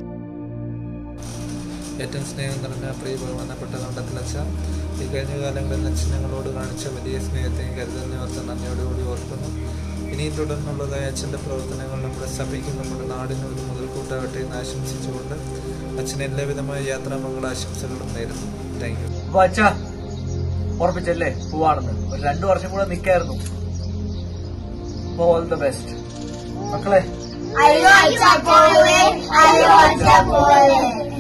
ഏറ്റവും സ്നേഹം നിറഞ്ഞ പ്രിയ ബഹുമാനപ്പെട്ട കണ്ടത്തിലച്ച ഈ കഴിഞ്ഞ കാലങ്ങളിൽ അച്ഛൻ ഞങ്ങളോട് കാണിച്ച വലിയ സ്നേഹത്തെയും കരുതലിനെ ഓർത്ത് നന്ദിയോടുകൂടി ഓർക്കുന്നു ഇനിയും തുടർന്നുള്ളതായ അച്ഛൻ്റെ പ്രവർത്തനങ്ങൾ നമ്മുടെ സഭയ്ക്കും നമ്മുടെ നാടിനും ഒരു മുതൽക്കൂട്ടാകട്ടെ എന്ന് ആശംസിച്ചുകൊണ്ട് അച്ഛന് എല്ലാവിധമായ യാത്രാമംഗള ആശംസകളും നേരുന്നു താങ്ക് യു അപ്പൊ അച്ഛാ ഉറപ്പിച്ചല്ലേ പോവാണെന്ന് ഒരു രണ്ടു വർഷം കൂടെ നിക്കായിരുന്നു ഓൾ ദ ബെസ്റ്റ് മക്കളെ അയ്യോ അച്ഛാ പോലെ അയ്യോ അച്ഛാ പോലെ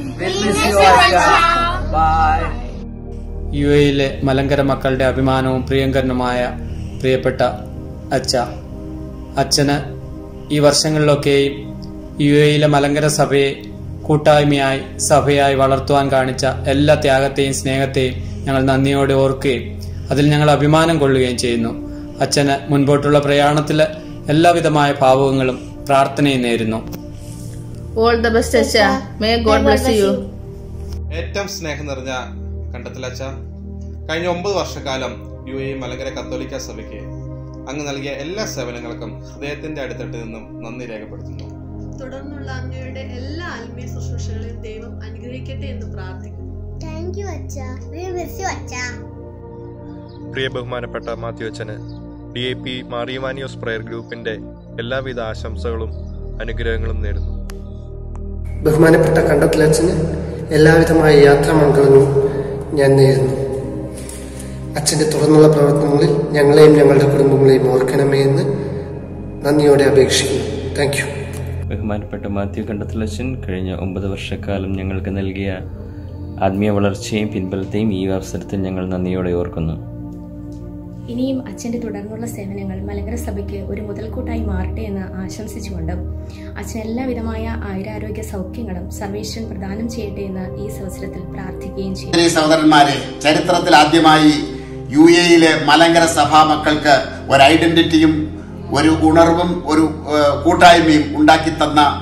ബൈ യു എയിലെ മലങ്കര മക്കളുടെ അഭിമാനവും പ്രിയങ്കരനുമായ പ്രിയപ്പെട്ട അച്ഛ അച്ഛന് ഈ വർഷങ്ങളിലൊക്കെയും യു എയിലെ മലങ്കര സഭയെ കൂട്ടായ്മയായി സഭയായി വളർത്തുവാൻ കാണിച്ച എല്ലാ ത്യാഗത്തെയും സ്നേഹത്തെയും ഞങ്ങൾ നന്ദിയോടെ ഓർക്കുകയും അതിൽ ഞങ്ങൾ അഭിമാനം കൊള്ളുകയും ചെയ്യുന്നു അച്ഛന് മുൻപോട്ടുള്ള പ്രയാണത്തിൽ എല്ലാവിധമായ ഭാവുകങ്ങളും പ്രാർത്ഥനയും നേരുന്നു All the best, Acha. May God bless you. ഏറ്റവും സ്നേഹം നിറഞ്ഞ കണ്ടത്തിലച്ച കഴിഞ്ഞ ഒമ്പത് വർഷക്കാലം യു എ മലങ്കര കത്തോലിക്ക സഭയ്ക്ക് അങ്ങ് നൽകിയ എല്ലാ സേവനങ്ങൾക്കും ഹൃദയത്തിന്റെ അടുത്തട്ട് നിന്നും നന്ദി രേഖപ്പെടുത്തുന്നു തുടർന്നുള്ള അങ്ങയുടെ എല്ലാ ആത്മീയ ശുശ്രൂഷകളെയും ദൈവം അനുഗ്രഹിക്കട്ടെ എന്ന് പ്രാർത്ഥിക്കുന്നു താങ്ക് യു അച്ഛാ വി മിസ് യു അച്ഛാ പ്രിയ ബഹുമാനപ്പെട്ട മാത്യു അച്ഛന് ഡി എ പി മാറിയമാനിയോസ് പ്രയർ ഗ്രൂപ്പിന്റെ എല്ലാവിധ ആശംസകളും അനുഗ്രഹങ്ങളും നേരുന്നു ബഹുമാനപ്പെട്ട കണ്ടത്തിലച്ഛന് എല്ലാവിധമായ യാത്രാമംഗളങ്ങളും ഞാൻ നേരുന്നു അച്ഛൻ്റെ തുടർന്നുള്ള പ്രവർത്തനങ്ങളിൽ ഞങ്ങളെയും ഞങ്ങളുടെ കുടുംബങ്ങളെയും ഓർക്കണമേ എന്ന് നന്ദിയോടെ അപേക്ഷിക്കുന്നു താങ്ക് യു ബഹുമാനപ്പെട്ട മാത്യു കണ്ടത്തിലച്ഛൻ കഴിഞ്ഞ ഒമ്പത് വർഷക്കാലം ഞങ്ങൾക്ക് നൽകിയ ആത്മീയ വളർച്ചയും പിൻബലത്തെയും ഈ അവസരത്തിൽ ഞങ്ങൾ നന്ദിയോടെ ഓർക്കുന്നു ഇനിയും അച്ഛൻ്റെ തുടർന്നുള്ള സേവനങ്ങൾ മലങ്കര സഭയ്ക്ക് ഒരു മുതൽക്കൂട്ടായി മാറട്ടെ എന്ന് ആശംസിച്ചുകൊണ്ട് അച്ഛൻ എല്ലാവിധമായ ആയുരാരോഗ്യ സൗഖ്യങ്ങളും സർവേശ്വരൻ പ്രദാനം ചെയ്യട്ടെ എന്ന് ഈ അവസരത്തിൽ പ്രാർത്ഥിക്കുകയും ചെയ്യും സഹോദരി സഹോദരന്മാരെ ചരിത്രത്തിൽ ആദ്യമായി യു എയിലെ മലങ്കര സഭാ മക്കൾക്ക് ഒരു ഐഡന്റിറ്റിയും ഒരു ഉണർവും ഒരു ഏഹ്, കൂട്ടായ്മയും ഉണ്ടാക്കി തന്ന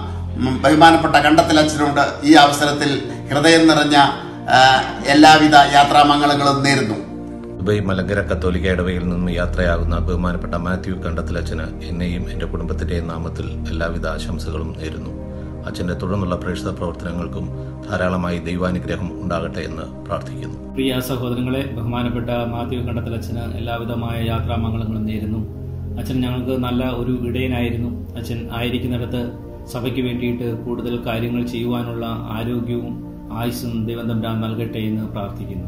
ഉം, ബഹുമാനപ്പെട്ട കണ്ടത്തിൽ അച്ഛനോട് ഈ അവസരത്തിൽ ഹൃദയം നിറഞ്ഞ ആ, എല്ലാവിധ യാത്രാമംഗളങ്ങളും നേരുന്നു ദുബൈ മലങ്കര കത്തോലിക്ക ഇടവയിൽ നിന്നും യാത്രയാകുന്ന ബഹുമാനപ്പെട്ട മാത്യു കണ്ടത്തിലച്ഛന് എന്നെയും എൻ്റെ കുടുംബത്തിൻ്റെയും നാമത്തിൽ എല്ലാവിധ ആശംസകളും നേരുന്നു അച്ഛൻ്റെ തുടർന്നുള്ള പ്രേക്ഷിത പ്രവർത്തനങ്ങൾക്കും ധാരാളമായി ദൈവാനുഗ്രഹം ഉണ്ടാകട്ടെ എന്ന് പ്രാർത്ഥിക്കുന്നു പ്രിയ സഹോദരങ്ങളെ ബഹുമാനപ്പെട്ട മാത്യു കണ്ടത്തലച്ഛന് എല്ലാവിധമായ യാത്രാമംഗളങ്ങളും നേരുന്നു അച്ഛൻ ഞങ്ങൾക്ക് നല്ല ഒരു ഇടയനായിരുന്നു അച്ഛൻ ആയിരിക്കുന്നിടത്ത് സഭയ്ക്ക് വേണ്ടിയിട്ട് കൂടുതൽ കാര്യങ്ങൾ ചെയ്യുവാനുള്ള ആരോഗ്യവും ആയുസ്സും ദൈവം തമ്പുരാൻ നൽകട്ടെ എന്ന് പ്രാർത്ഥിക്കുന്നു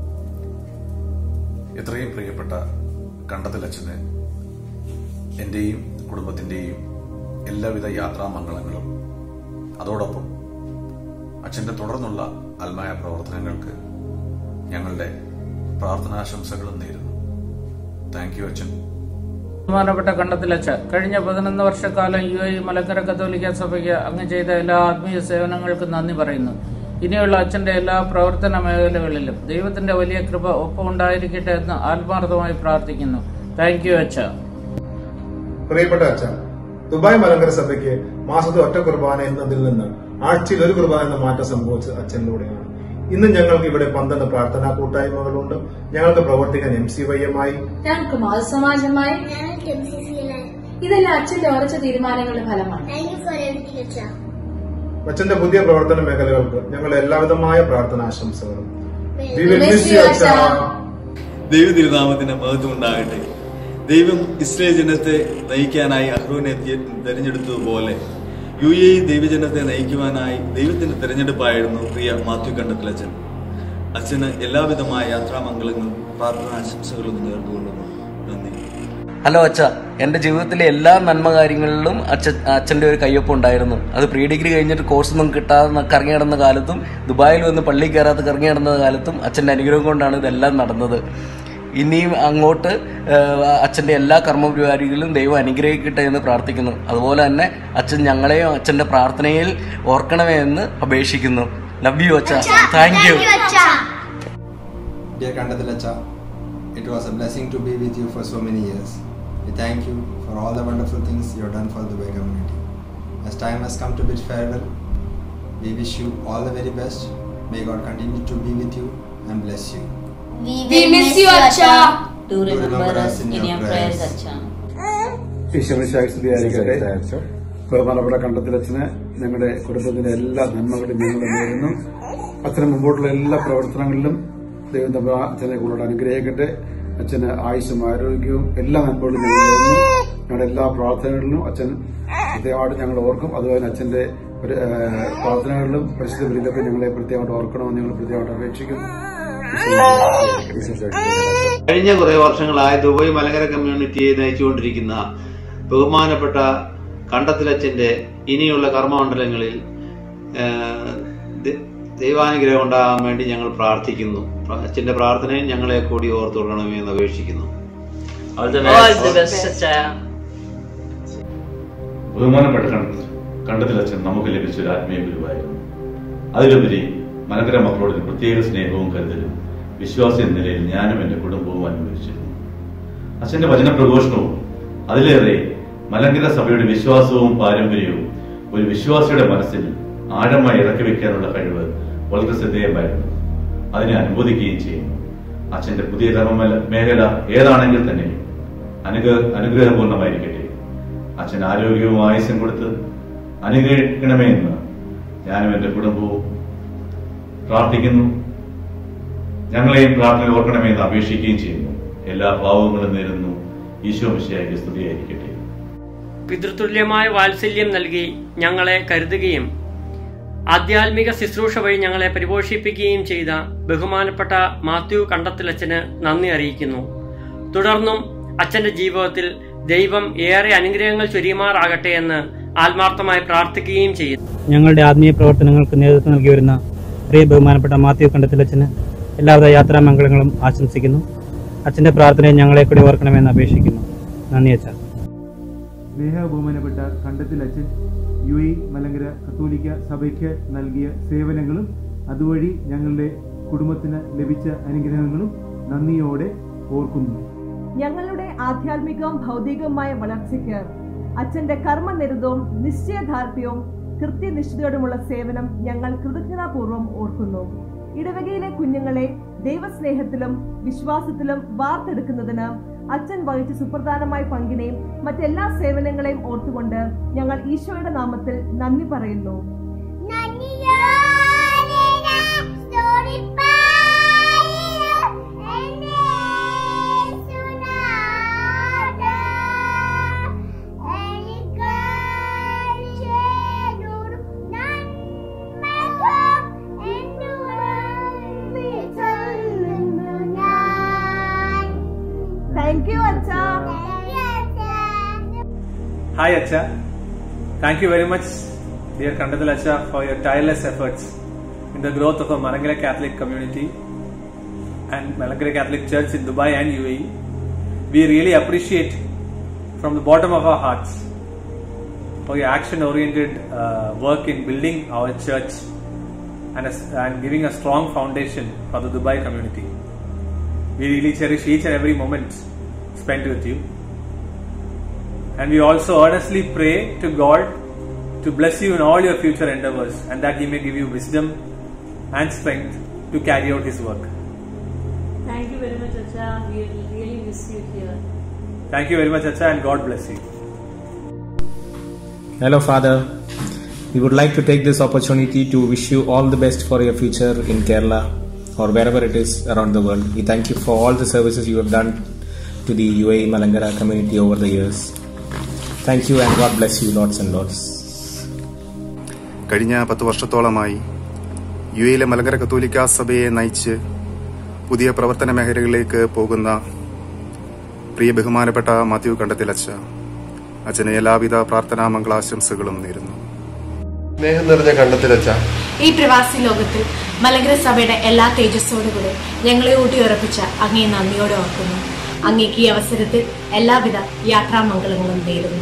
എത്രയും പ്രിയപ്പെട്ട കണ്ടത്തിലച്ഛന് എൻ്റെയും കുടുംബത്തിൻ്റെയും എല്ലാവിധ യാത്രാമംഗളങ്ങളും അതോടൊപ്പം അച്ഛൻ്റെ തുടർന്നുള്ള ആത്മായ പ്രവർത്തനങ്ങൾക്ക് ഞങ്ങളുടെ പ്രാർത്ഥനാശംസകളും നേരുന്നു താങ്ക് യു അച്ഛൻ ബഹുമാനപ്പെട്ട കണ്ടത്തിലച്ച കഴിഞ്ഞ പതിനൊന്ന് വർഷക്കാലം യു എ മലങ്കര കത്തോലിക്ക സഭയ്ക്ക് അങ്ങ് ചെയ്ത എല്ലാ ആത്മീയ സേവനങ്ങൾക്കും നന്ദി പറയുന്നു ഇനിയുള്ള അച്ഛന്റെ എല്ലാ പ്രവർത്തന മേഖലകളിലും ദൈവത്തിന്റെ വലിയ കൃപ ഒപ്പം ഉണ്ടായിരിക്കട്ടെ എന്ന് ആത്മാർത്ഥമായി പ്രാർത്ഥിക്കുന്നു താങ്ക് യു അച്ഛ പ്രിയപ്പെട്ട അച്ഛ ദുബായ് മലങ്കര സഭയ്ക്ക് മാസത്തെ ഒറ്റ കുർബാന എന്നതിൽ നിന്ന് ആഴ്ചയിൽ ഒരു കുർബാന എന്ന മാറ്റം സംഭവിച്ചത് അച്ഛനിലൂടെയാണ് ഇന്ന് ഞങ്ങൾക്ക് ഇവിടെ പന്ത്രണ്ട് പ്രാർത്ഥനാ കൂട്ടായ്മകളുണ്ട് ഞങ്ങൾക്ക് പ്രവർത്തിക്കാൻ എം സി വൈ എം ആയി ഞങ്ങൾക്ക് മാതൃസമാജമായി ഇതെല്ലാം അച്ഛന്റെ ഉറച്ച തീരുമാനങ്ങളുടെ ഫലമാണ് അച്ഛന്റെ പുതിയ പ്രവർത്തന മേഖലകൾക്ക് ഞങ്ങളുടെ എല്ലാവിധമായ പ്രാർത്ഥനാശംസകളും We will Miss miss you, you, അച്ഛാ. അച്ഛാ. ദൈവ തിരുനാമത്തിന് മഹത്വം ഉണ്ടാകട്ടെ ദൈവം ഇസ്രയേൽ ജനത്തെ നയിക്കാനായി അഹ്റോനെ തി- തെരഞ്ഞെടുത്തതുപോലെ യു എ ഇ ദൈവജനത്തെ നയിക്കുവാനായി ദൈവത്തിന്റെ തെരഞ്ഞെടുപ്പായിരുന്നു പ്രിയ മാത്യു കണ്ടത്തിലച്ഛൻ അച്ഛന് എല്ലാവിധമായ യാത്രാമംഗളങ്ങളും പ്രാർത്ഥനാശംസകളും നേർന്നുകൊള്ളുന്നു നന്ദി ഹലോ അച്ഛ എന്റെ ജീവിതത്തിലെ എല്ലാ നന്മ കാര്യങ്ങളിലും അച്ഛ അച്ഛന്റെ ഒരു കയ്യൊപ്പം ഉണ്ടായിരുന്നു അത് പ്രീ ഡിഗ്രി കഴിഞ്ഞിട്ട് കോഴ്സ് ഒന്നും കിട്ടാതെ കറങ്ങി നടന്ന കാലത്തും ദുബായിൽ വന്ന് പള്ളി കയറാതെ കറങ്ങി നടന്ന കാലത്തും അച്ഛന്റെ അനുഗ്രഹം കൊണ്ടാണ് ഇതെല്ലാം നടന്നത് ഇനിയും അങ്ങോട്ട് ആ, അച്ഛന്റെ എല്ലാ കർമ്മപരിപാടികളിലും ദൈവം അനുഗ്രഹിക്കട്ടെ എന്ന് പ്രാർത്ഥിക്കുന്നു അതുപോലെ തന്നെ അച്ഛൻ ഞങ്ങളെയും അച്ഛന്റെ പ്രാർത്ഥനയിൽ ഓർക്കണമേ എന്ന് അപേക്ഷിക്കുന്നു ലവ് യു അച്ഛ thank you Dear Kandatilacha, it was a blessing to be with you for so many years. We thank you for all the wonderful things you have done for the Dubai community. As time has come to bid farewell, we wish you all the very best. May God continue to be with you and bless you. We miss you, Acha. Do remember us in your prayers. ഈശ്വരശാസ്ത്രീയായിരിക്കട്ടെ ബഹുമാനപ്പെട്ട കണ്ടത്തിലച്ഛന് ഞങ്ങളുടെ കുടുംബത്തിന്റെ എല്ലാ നന്മകളും ഞങ്ങൾ നേരുന്നു അച്ഛന് മുമ്പോട്ടുള്ള എല്ലാ പ്രവർത്തനങ്ങളിലും ദൈവം തമ്മിൽ അച്ഛനെ കൂടുതൽ അനുഗ്രഹിക്കട്ടെ അച്ഛന് ആയുസ്സും ആരോഗ്യവും എല്ലാ നന്മകളും ഞങ്ങൾ നേരുന്നു ഞങ്ങളുടെ എല്ലാ പ്രാർത്ഥനകളിലും അച്ഛൻ പ്രത്യേകമായിട്ട് ഞങ്ങൾ ഓർക്കും അതുപോലെ അച്ഛന്റെ ഒരു, ഏഹ്, പ്രാർത്ഥനകളിലും പരിശുദ്ധ ബലിയിലൊക്കെ ഞങ്ങളെ പ്രത്യേകമായിട്ട് ഓർക്കണമെന്ന് ഞങ്ങൾ പ്രത്യേകമായിട്ട് അപേക്ഷിക്കുന്നു കഴിഞ്ഞ കുറെ വർഷങ്ങളായി ദുബായ് മലങ്കര കമ്മ്യൂണിറ്റിയെ നയിച്ചുകൊണ്ടിരിക്കുന്ന ബഹുമാനപ്പെട്ട കണ്ടത്തിലച്ഛന്റെ ഇനിയുള്ള കർമ്മമണ്ഡലങ്ങളിൽ ആ, ദ- ദൈവാനുഗ്രഹം ഉണ്ടാകാൻ വേണ്ടി ഞങ്ങൾ പ്രാർത്ഥിക്കുന്നു അച്ഛന്റെ പ്രാർത്ഥനയും ഞങ്ങളെ കൂടി ഓർത്തുകൊള്ളണമേ എന്ന് അപേക്ഷിക്കുന്നു All the best. All the best, അച്ഛാ. ബഹുമാനപ്പെട്ട കണ്ട കണ്ടത്തിൽ അച്ഛൻ നമുക്ക് ലഭിച്ച ഒരു ആത്മീയ ഗുരുവായിരുന്നു അതിലുപരി മലങ്കര മക്കളോട് ഒരു പ്രത്യേക സ്നേഹവും കരുതലും വിശ്വാസി എന്ന നിലയിൽ ഞാനും എന്റെ കുടുംബവും അനുഭവിച്ചിരുന്നു അച്ഛന്റെ വചന പ്രഘോഷണവും അതിലേറെ മലങ്കര സഭയുടെ വിശ്വാസവും പാരമ്പര്യവും ഒരു വിശ്വാസിയുടെ മനസ്സിൽ ആഴമായി ഇറക്കി വെക്കാനുള്ള കഴിവ് വളരെ ശ്രദ്ധേയമായിരുന്നു അതിനെ അനുമോദിക്കുകയും ചെയ്യുന്നു അച്ഛന്റെ പുതിയ കർമ്മ മേഖല ഏതാണെങ്കിൽ തന്നെ അനുഗ്രഹ അനുഗ്രഹപൂർണമായിരിക്കട്ടെ അച്ഛൻ ആരോഗ്യവും ആയുസ്സും കൊടുത്ത് അനുഗ്രഹിക്കണമേ എന്ന് ഞാനും എന്റെ കുടുംബവും പ്രാർത്ഥിക്കുന്നു ഞങ്ങളെയും പ്രാർത്ഥന ഓർക്കണമേ എന്ന് അപേക്ഷിക്കുകയും ചെയ്യുന്നു എല്ലാ ഭാവങ്ങളും നേരുന്നു ഈശോ മിശിയായി സ്തുതിയായിരിക്കട്ടെ പിതൃതുല്യമായ വാത്സല്യം നൽകി ഞങ്ങളെ കരുതുകയും ആധ്യാത്മിക ശുശ്രൂഷ വഴി ഞങ്ങളെ പരിപോഷിപ്പിക്കുകയും ചെയ്ത ബഹുമാനപ്പെട്ട മാത്യു കണ്ടത്തിലച്ഛന് നന്ദി അറിയിക്കുന്നു തുടർന്നും അച്ഛന്റെ ജീവിതത്തിൽ ദൈവം ഏറെ അനുഗ്രഹങ്ങൾ ചൊരിയുമാറാകട്ടെ എന്ന് ആത്മാർത്ഥമായി പ്രാർത്ഥിക്കുകയും ചെയ്യുന്നു ഞങ്ങളുടെ ആത്മീയ പ്രവർത്തനങ്ങൾക്ക് നേതൃത്വം നൽകി വരുന്ന പ്രിയ ബഹുമാനപ്പെട്ട മാത്യു കണ്ടത്തിലച്ഛന് എല്ലാവിധ യാത്രാമംഗളങ്ങളും ആശംസിക്കുന്നു അച്ഛന്റെ പ്രാർത്ഥനയെ ഞങ്ങളെ കൂടി ഓർക്കണമെന്ന് അപേക്ഷിക്കുന്നു നന്ദി അച്ഛാ സ്നേഹ ബഹുമാനപ്പെട്ട കണ്ടത്തിൽ അച്ഛൻ യു എ മലങ്കര കത്തോലിക്ക സഭയ്ക്ക് നൽകിയ സേവനങ്ങളും അതുവഴി ഞങ്ങളുടെ കുടുംബത്തിന് ലഭിച്ച അനുഗ്രഹങ്ങളും നന്ദിയോടെ ഓർക്കുന്നു ഞങ്ങളുടെ ആധ്യാത്മികവും ഭൗതികവുമായ വളർച്ചയ്ക്ക് അച്ഛന്റെ കർമ്മനിരതവും നിശ്ചയദാർഢ്യവും കൃത്യനിഷ്ഠയോടുമുള്ള സേവനം ഞങ്ങൾ കൃതജ്ഞതാപൂർവ്വം ഓർക്കുന്നു ഇടവകയിലെ കുഞ്ഞുങ്ങളെ ദൈവസ്നേഹത്തിലും വിശ്വാസത്തിലും വാർത്തെടുക്കുന്നതിന് അച്ഛൻ വഹിച്ച സുപ്രധാനമായ പങ്കിനെയും മറ്റെല്ലാ സേവനങ്ങളെയും ഓർത്തുകൊണ്ട് ഞങ്ങൾ ഈശോയുടെ നാമത്തിൽ നന്ദി പറയുന്നു താങ്ക് യു അച്ഛാ Hi, Acha. Thank you very much, dear Kandathal Acha, for your tireless efforts in the growth of the Malangara Catholic community and Malangara Catholic Church in Dubai and UAE. We really appreciate from the bottom of our hearts for your action-oriented uh, work in building our church and, a, and giving a strong foundation for the Dubai community. We really cherish each and every moment spent with you. And we also earnestly pray to God to bless you in all your future endeavors and that He may give you wisdom and strength to carry out His work. Thank you very much, Acha. We really miss you here. Thank you very much, Acha, and God bless you. Hello, Father. We would like to take this opportunity to wish you all the best for your future in Kerala or wherever it is around the world. We thank you for all the services you have done to the UAE Malangara community over the years. Thank you and God bless you, Lords and Lords. കഴിഞ്ഞ പത്ത് വർഷത്തോളമായി U എയിലെ മലങ്കര കത്തോലിക്ക സഭയെ നയിച്ച് പുതിയ പ്രവർത്തന മേഖലകളിലേക്ക് പോകുന്ന പ്രിയ ബഹുമാനപ്പെട്ട മാത്യു കണ്ടത്തിൽ അച്ഛ അച്ഛന് എല്ലാവിധ പ്രാർത്ഥനാ മംഗളാശംസകളും നേരുന്നു സ്നേഹം നിറഞ്ഞ കണ്ടത്തിലച്ച ഈ പ്രവാസി ലോകത്തിൽ മലങ്കര സഭയുടെ എല്ലാ തേജസ്സോടുകൂടെ ഞങ്ങളെ ഊട്ടിയുറപ്പിച്ച അങ്ങേ നന്ദിയോടെ ഓർക്കുന്നു അങ്ങേക്ക് ഈ അവസരത്തിൽ എല്ലാവിധ യാത്രാമംഗളങ്ങളും നേരുന്നു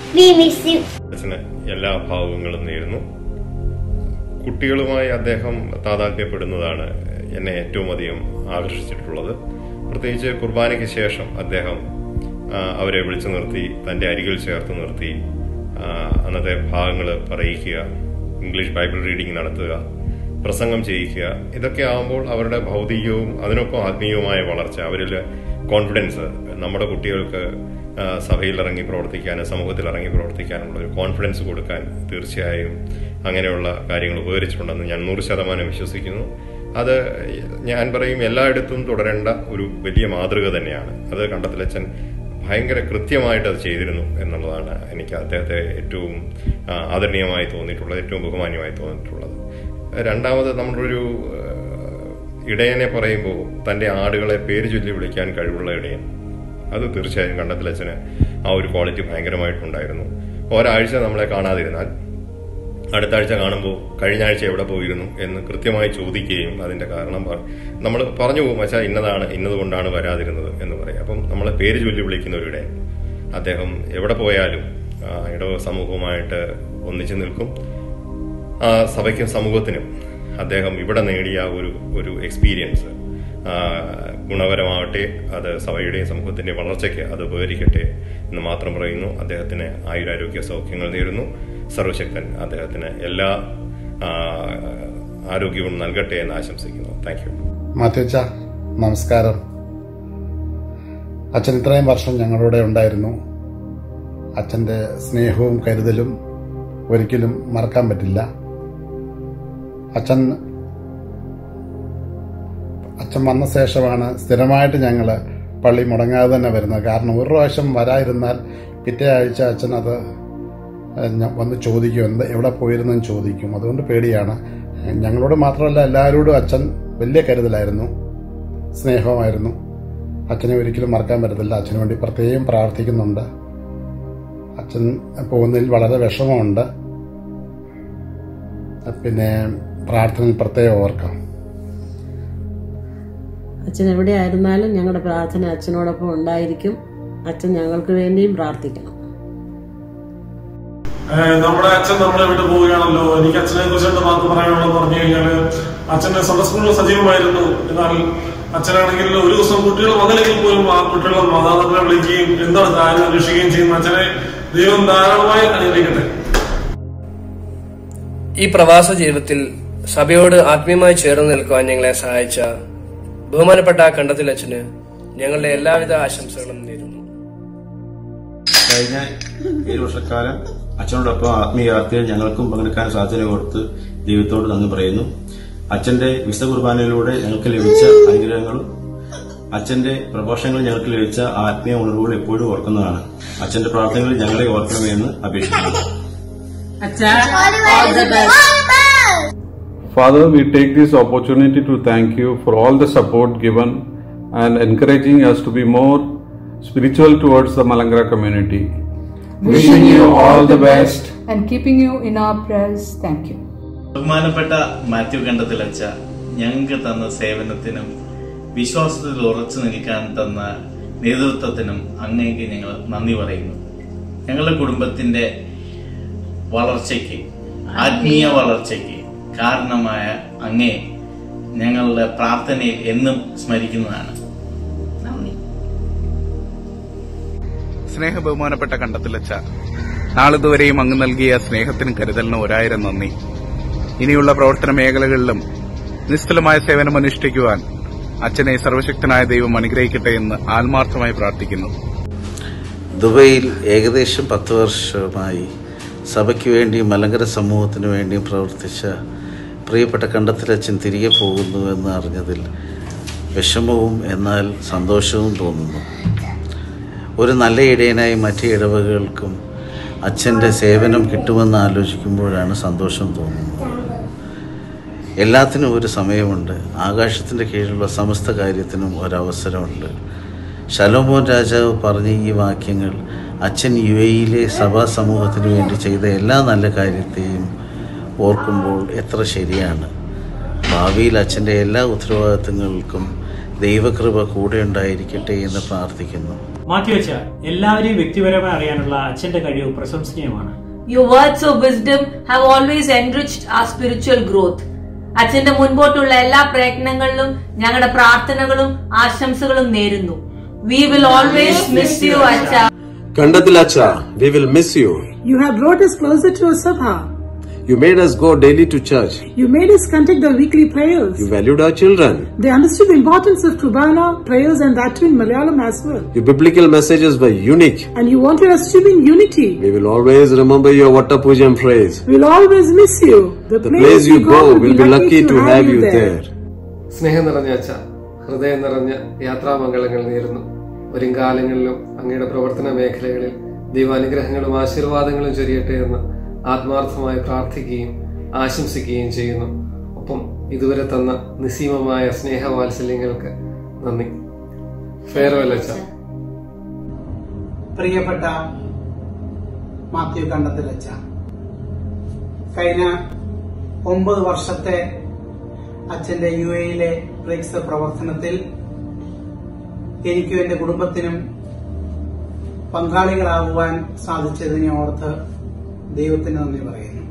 അച്ഛന് എല്ലാ ഭാവങ്ങളും നേരുന്നു കുട്ടികളുമായി അദ്ദേഹം താതാത്മ്യപ്പെടുന്നതാണ് എന്നെ ഏറ്റവും അധികം ആകർഷിച്ചിട്ടുള്ളത് പ്രത്യേകിച്ച് കുർബാനയ്ക്ക് ശേഷം അദ്ദേഹം ആ, അവരെ വിളിച്ചു നിർത്തി തന്റെ അരികിൽ ചേർത്ത് നിർത്തി ആ, അന്നത്തെ ഭാഗങ്ങൾ പറയിക്കുക ഇംഗ്ലീഷ് ബൈബിൾ റീഡിംഗ് നടത്തുക പ്രസംഗം ചെയ്യിക്കുക ഇതൊക്കെ ആകുമ്പോൾ അവരുടെ ഭൗതികവും അതിനൊപ്പം ആത്മീയവുമായ വളർച്ച അവരിൽ കോൺഫിഡൻസ് നമ്മുടെ കുട്ടികൾക്ക് ആ, സഭയിൽ ഇറങ്ങി പ്രവർത്തിക്കാനും സമൂഹത്തിൽ ഇറങ്ങി പ്രവർത്തിക്കാനുള്ള ഒരു കോൺഫിഡൻസ് കൊടുക്കാൻ തീർച്ചയായും അങ്ങനെയുള്ള കാര്യങ്ങൾ ഉപകരിച്ചിട്ടുണ്ടെന്ന് ഞാൻ നൂറ് ശതമാനം വിശ്വസിക്കുന്നു അത് ഞാൻ പറയും എല്ലായിടത്തും തുടരേണ്ട ഒരു വലിയ മാതൃക തന്നെയാണ് അത് കണ്ടത്തിലച്ചൻ ഭയങ്കര കൃത്യമായിട്ട് അത് ചെയ്തിരുന്നു എന്നുള്ളതാണ് എനിക്ക് അദ്ദേഹത്തെ ഏറ്റവും ആ, ആദരണീയമായി തോന്നിയിട്ടുള്ളത് ഏറ്റവും ബഹുമാന്യമായി തോന്നിയിട്ടുള്ളത് രണ്ടാമത് നമ്മളൊരു ആ, ഇടയനെ പറയുമ്പോൾ തന്റെ ആടുകളെ പേര് ചൊല്ലി വിളിക്കാൻ കഴിവുള്ള ഇടയൻ അത് തീർച്ചയായും കണ്ടത്തിലച്ഛന് ആ ഒരു ക്വാളിറ്റി ഭയങ്കരമായിട്ടുണ്ടായിരുന്നു ഒരാഴ്ച നമ്മളെ കാണാതിരുന്നാൽ അടുത്ത ആഴ്ച കാണുമ്പോൾ കഴിഞ്ഞ ആഴ്ച എവിടെ പോയിരുന്നു എന്ന് കൃത്യമായി ചോദിക്കുകയും അതിന്റെ കാരണം നമ്മൾ പറഞ്ഞു പോകും അച്ഛാ ഇന്നതാണ് ഇന്നതുകൊണ്ടാണ് വരാതിരുന്നത് എന്ന് പറയും അപ്പം നമ്മളെ പേര് ചൊല്ലി വിളിക്കുന്നവരുടെ അദ്ദേഹം എവിടെ പോയാലും ആ, ഇടവ സമൂഹവുമായിട്ട് ഒന്നിച്ചു നിൽക്കും ആ സഭയ്ക്കും സമൂഹത്തിനും അദ്ദേഹം ഇവിടെ നേടിയ ഒരു ഒരു എക്സ്പീരിയൻസ് ആ, ഗുണപരമാവട്ടെ അത് സഭയുടെയും സമൂഹത്തിന്റെയും വളർച്ചയ്ക്ക് അത് ഉപകരിക്കട്ടെ എന്ന് മാത്രം പറയുന്നു അദ്ദേഹത്തിന് ആയുരാരോഗ്യ സൗഖ്യങ്ങൾ നേരുന്നു സർവശക്തൻ അദ്ദേഹത്തിന് എല്ലാ ആ, ആരോഗ്യവും നൽകട്ടെ എന്ന് ആശംസിക്കുന്നു താങ്ക് യു മാത്യച്ച നമസ്കാരം അച്ഛൻ ഇത്രയും വർഷം ഞങ്ങളുടെ ഉണ്ടായിരുന്നു അച്ഛൻ്റെ സ്നേഹവും കരുതലും ഒരിക്കലും മറക്കാൻ പറ്റില്ല അച്ഛൻ അച്ഛൻ വന്ന ശേഷമാണ് സ്ഥിരമായിട്ട് ഞങ്ങൾ പള്ളി മുടങ്ങാതെ തന്നെ വരുന്നത് കാരണം ഒരു പ്രാവശ്യം വരാതിരുന്നാൽ പിറ്റേ ആഴ്ച അച്ഛൻ അത് ഏഹ്, ഞ- വന്ന് ചോദിക്കും എന്ത് എവിടെ പോയിരുന്നെന്ന് ചോദിക്കും അതുകൊണ്ട് പേടിയാണ് ഏഹ്, ഞങ്ങളോട് മാത്രമല്ല എല്ലാവരോടും അച്ഛൻ വലിയ കരുതലായിരുന്നു സ്നേഹമായിരുന്നു അച്ഛനെ ഒരിക്കലും മറക്കാൻ പറ്റത്തില്ല അച്ഛന് വേണ്ടി പ്രത്യേകം പ്രാർത്ഥിക്കുന്നുണ്ട് അച്ഛൻ പോകുന്നതിൽ വളരെ വിഷമമുണ്ട് പിന്നെ പ്രാർത്ഥനയിൽ പ്രത്യേകം ഓർക്കാം അച്ഛൻ എവിടെയായിരുന്നാലും ഞങ്ങളുടെ പ്രാർത്ഥന അച്ഛനോടൊപ്പം ഉണ്ടായിരിക്കും അച്ഛൻ ഞങ്ങൾക്ക് വേണ്ടിയും പ്രാർത്ഥിക്കണം ഏഹ് നമ്മുടെ അച്ഛൻ നമ്മളെ വിട്ടു പോവുകയാണല്ലോ എനിക്ക് അച്ഛനെ കുറിച്ച് രണ്ട് വാക്ക് പറയാനുള്ളത് പറഞ്ഞു കഴിഞ്ഞാല് അച്ഛന്റെ സൺഡേ സ്കൂളിൽ സജീവമായിരുന്നു എന്നാൽ അച്ഛനാണെങ്കിൽ ഒരു ദിവസം കുട്ടികൾ വന്നില്ലെങ്കിൽ പോലും ആ കുട്ടികളെ മാതാപിതാക്കളെ വിളിക്കുകയും എന്താണ് കാര്യം അന്വേഷിക്കുകയും ചെയ്യുന്ന അച്ഛനെ ദൈവം ധാരാളമായി അനുഗ്രഹിക്കട്ടെ ഈ പ്രവാസ ജീവിതത്തിൽ സഭയോട് ആത്മീയമായി ചേർന്ന് നിൽക്കുവാൻ ഞങ്ങളെ സഹായിച്ച ബഹുമാനപ്പെട്ട കണ്ടത്തിൽ അച്ഛന് ഞങ്ങളുടെ എല്ലാവിധ ആശംസകളും നേരുന്നു കഴിഞ്ഞ ഏഴ് വർഷക്കാലം അച്ഛനോടൊപ്പം ആത്മീയാർത്ഥിയിൽ ഞങ്ങൾക്കും പങ്കെടുക്കാൻ സാധ്യത കൊടുത്ത് ദൈവത്തോട് നന്ദി പറയുന്നു അച്ഛന്റെ വിശുദ്ധ കുർബാനയിലൂടെ ഞങ്ങൾക്ക് ലഭിച്ച അനുഗ്രഹങ്ങളും അച്ഛന്റെ പ്രഭാഷണങ്ങളിൽ ഞങ്ങൾക്ക് ലഭിച്ച ആത്മീയ ഉണർവുകൾ എപ്പോഴും ഓർക്കുന്നതാണ് അച്ഛന്റെ പ്രാർത്ഥനകളിൽ ഞങ്ങളെ ഓർക്കണമെന്ന് അപേക്ഷിക്കുന്നു Father, we take this opportunity to thank you for all the support given and encouraging us to be more spiritual towards the Malangara community. Wishing you all the best. and keeping you in our prayers. Thank you. ബഹുമാനപ്പെട്ട മാത്യു കണ്ടത്തിലച്ച ഞങ്ങൾക്ക് തന്ന സേവനത്തിനും വിശ്വാസത്തിൽ ഉറച്ചു നിൽക്കാൻ തന്ന നേതൃത്വത്തിനും അങ്ങേക്ക് ഞങ്ങൾ നന്ദി പറയുന്നു ഞങ്ങളുടെ കുടുംബത്തിന്റെ വളർച്ചയ്ക്ക് ആത്മീയ വളർച്ചയ്ക്ക് കാരണമായ അങ്ങേ ഞങ്ങളുടെ പ്രാർത്ഥനയിൽ എന്നും സ്മരിക്കുന്നതാണ് നന്ദി സ്നേഹ ബഹുമാനപ്പെട്ട കണ്ടത്തിലച്ച നാളിതുവരെയും അങ്ങ് നൽകിയ സ്നേഹത്തിനും കരുതലിനും ഒരായിരം നന്ദി ഇനിയുള്ള പ്രവർത്തന മേഖലകളിലും നിസ്തുലമായ സേവനം അനുഷ്ഠിക്കുവാൻ അച്ഛനെ സർവശക്തനായ ദൈവം അനുഗ്രഹിക്കട്ടെ എന്ന് ആത്മാർത്ഥമായി പ്രാർത്ഥിക്കുന്നു ദുബൈയിൽ ഏകദേശം പത്ത് വർഷമായി സഭയ്ക്ക് വേണ്ടി മലങ്കര സമൂഹത്തിന് വേണ്ടി പ്രവർത്തിച്ച പ്രിയപ്പെട്ട കണ്ടത്തിലച്ഛൻ തിരികെ പോകുന്നു എന്ന് അറിഞ്ഞതിൽ വിഷമവും എന്നാൽ സന്തോഷവും തോന്നുന്നു ഒരു നല്ല ഇടയനായി മറ്റ് ഇടവകകൾക്കും അച്ഛൻ്റെ സേവനം കിട്ടുമെന്ന് ആലോചിക്കുമ്പോഴാണ് സന്തോഷം തോന്നുന്നത് എല്ലാത്തിനും ഒരു സമയമുണ്ട് ആകാശത്തിൻ്റെ കീഴിലുള്ള സമസ്ത കാര്യത്തിനും ഒരവസരമുണ്ട് ശലോമോൻ രാജാവ് പറഞ്ഞ ഈ വാക്യങ്ങൾ അച്ഛൻ യു എയിലെ സഭാ സമൂഹത്തിന് വേണ്ടി ചെയ്ത എല്ലാ നല്ല കാര്യത്തെയും ഓർക്കുമ്പോൾ എത്ര ശരിയാണ് ഭാവിയിൽ അച്ഛൻ്റെ എല്ലാ ഉത്തരവാദിത്തങ്ങൾക്കും ദൈവകൃപ കൂടെ ഉണ്ടായിരിക്കട്ടെ എന്ന് പ്രാർത്ഥിക്കുന്നു മാറ്റി വെച്ച എല്ലാവരെയും വ്യക്തിപരമായി അറിയാനുള്ള അച്ഛന്റെ കഴിവ് പ്രശംസനീയമാണ് Your words of wisdom have always enriched our spiritual growth. അച്ഛന്റെ മുൻപോട്ടുള്ള എല്ലാ പ്രയത്നങ്ങളിലും ഞങ്ങളുടെ പ്രാർത്ഥനകളും ആശംസകളും നേരുന്നു we will always miss you അച്ഛ Kandatilacha, we will miss you. You have brought us closer to Sabha. You made us go daily to church. You made us conduct the weekly prayers. You valued our children. They understood the importance of Kurbana prayers and that too in Malayalam as well. Your biblical messages were unique. And you wanted us to be in unity. We will always remember your Vatta Pujam phrase. We'll always miss you. The, The place you go will be lucky to have you there. സ്നേഹം നിറഞ്ഞ അച്ഛ ഹൃദയം നിറഞ്ഞ യാത്രാമംഗളങ്ങൾ നേരുന്നു വരും കാലങ്ങളിലും അങ്ങയുടെ പ്രവർത്തന മേഖലകളിൽ ദൈവാനുഗ്രഹങ്ങളും ആശീർവാദങ്ങളും ചൊരിയട്ടെ എന്ന് ആത്മാർത്ഥമായി പ്രാർത്ഥിക്കുകയും ആശംസിക്കുകയും ചെയ്യുന്നു ഒപ്പം ഇതുവരെ തന്ന നിസീമമായ സ്നേഹവാത്സല്യങ്ങൾക്ക് നന്ദി ഫെയർവെൽ അച്ഛ പ്രിയപ്പെട്ട മാത്യു കണ്ടത്തിലച്ച കഴിഞ്ഞ ഒമ്പത് വർഷത്തെ അച്ഛന്റെ യു എയിലെ ബ്രിക്സ് പ്രവർത്തനത്തിൽ എനിക്കും എന്റെ കുടുംബത്തിനും പങ്കാളികളാകുവാൻ സാധിച്ചതിനെ ഓർത്ത് ദൈവത്തിന് നന്ദി പറയുന്നു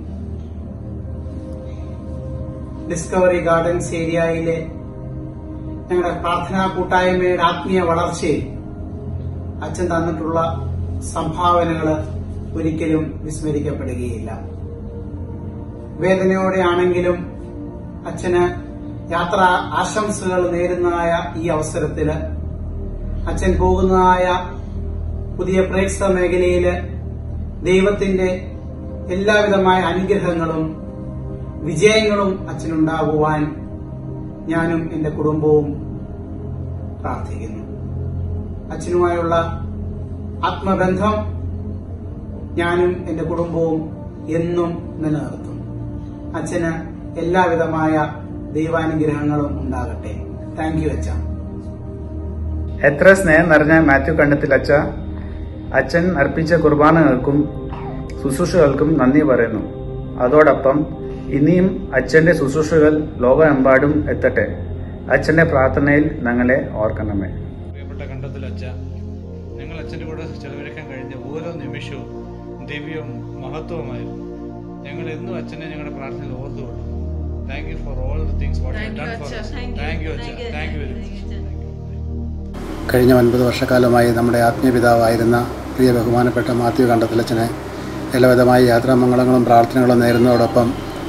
ഡിസ്കവറി ഗാർഡൻസ് ഏരിയയിലെ ഞങ്ങളുടെ പ്രാർത്ഥനാ കൂട്ടായ്മയുടെ ആത്മീയ വളർച്ചയിൽ അച്ഛൻ തന്നിട്ടുള്ള സംഭാവനകൾ ഒരിക്കലും വിസ്മരിക്കപ്പെടുകയില്ല വേദനയോടെയാണെങ്കിലും അച്ഛന് യാത്രാ ആശംസകൾ നേരുന്നതായ ഈ അവസരത്തില് അച്ഛൻ പോകുന്നതായ പുതിയ പ്രേക്ഷക മേഖലയില് ദൈവത്തിന്റെ എല്ലാവിധമായ അനുഗ്രഹങ്ങളും വിജയങ്ങളും അച്ഛനുണ്ടാകുവാൻ ഞാനും എന്റെ കുടുംബവും പ്രാർത്ഥിക്കുന്നു അച്ഛനുമായുള്ള ആത്മബന്ധം ഞാനും എന്റെ കുടുംബവും എന്നും നിലനിർത്തും അച്ഛന് എല്ലാവിധമായ ദൈവാനുഗ്രഹങ്ങളും ഉണ്ടാകട്ടെ താങ്ക് യു അച്ഛ എത്ര സ്നേഹം നിറഞ്ഞ മാത്യു കണ്ടത്തിൽ അച്ഛ അച്ഛൻ അർപ്പിച്ച കുർബാനകൾക്കും ശുശ്രൂഷകൾക്കും നന്ദി പറയുന്നു അതോടൊപ്പം ഇനിയും അച്ഛന്റെ ശുശ്രൂഷകൾ ലോകമെമ്പാടും എത്തട്ടെ അച്ഛന്റെ പ്രാർത്ഥനയിൽ ഞങ്ങളെ ഓർക്കണമേ പ്രിയപ്പെട്ട കണ്ടത്തിൽ അച്ഛ ഞങ്ങൾ അച്ഛൻ്റെ കൂടെ ചെലവഴിക്കാൻ കഴിഞ്ഞ ഓരോ നിമിഷവും ദിവ്യവും മഹത്വവുമായിരുന്നു ഞങ്ങൾ എന്നും അച്ഛനെ ഞങ്ങളുടെ പ്രാർത്ഥനയിൽ ഓർത്തുകൊള്ളു thank you for all the things what you done for thank you അച്ഛ താങ്ക് യു വെരി മച്ച് കഴിഞ്ഞ ഒൻപത് വർഷക്കാലമായി നമ്മുടെ ആത്മീയപിതാവായിരുന്ന പ്രിയ ബഹുമാനപ്പെട്ട മാത്യു കണ്ടത്തിലച്ചനെ എല്ലാവിധമായ യാത്രാമംഗളങ്ങളും പ്രാർത്ഥനകളും നേരുന്നതോടൊപ്പം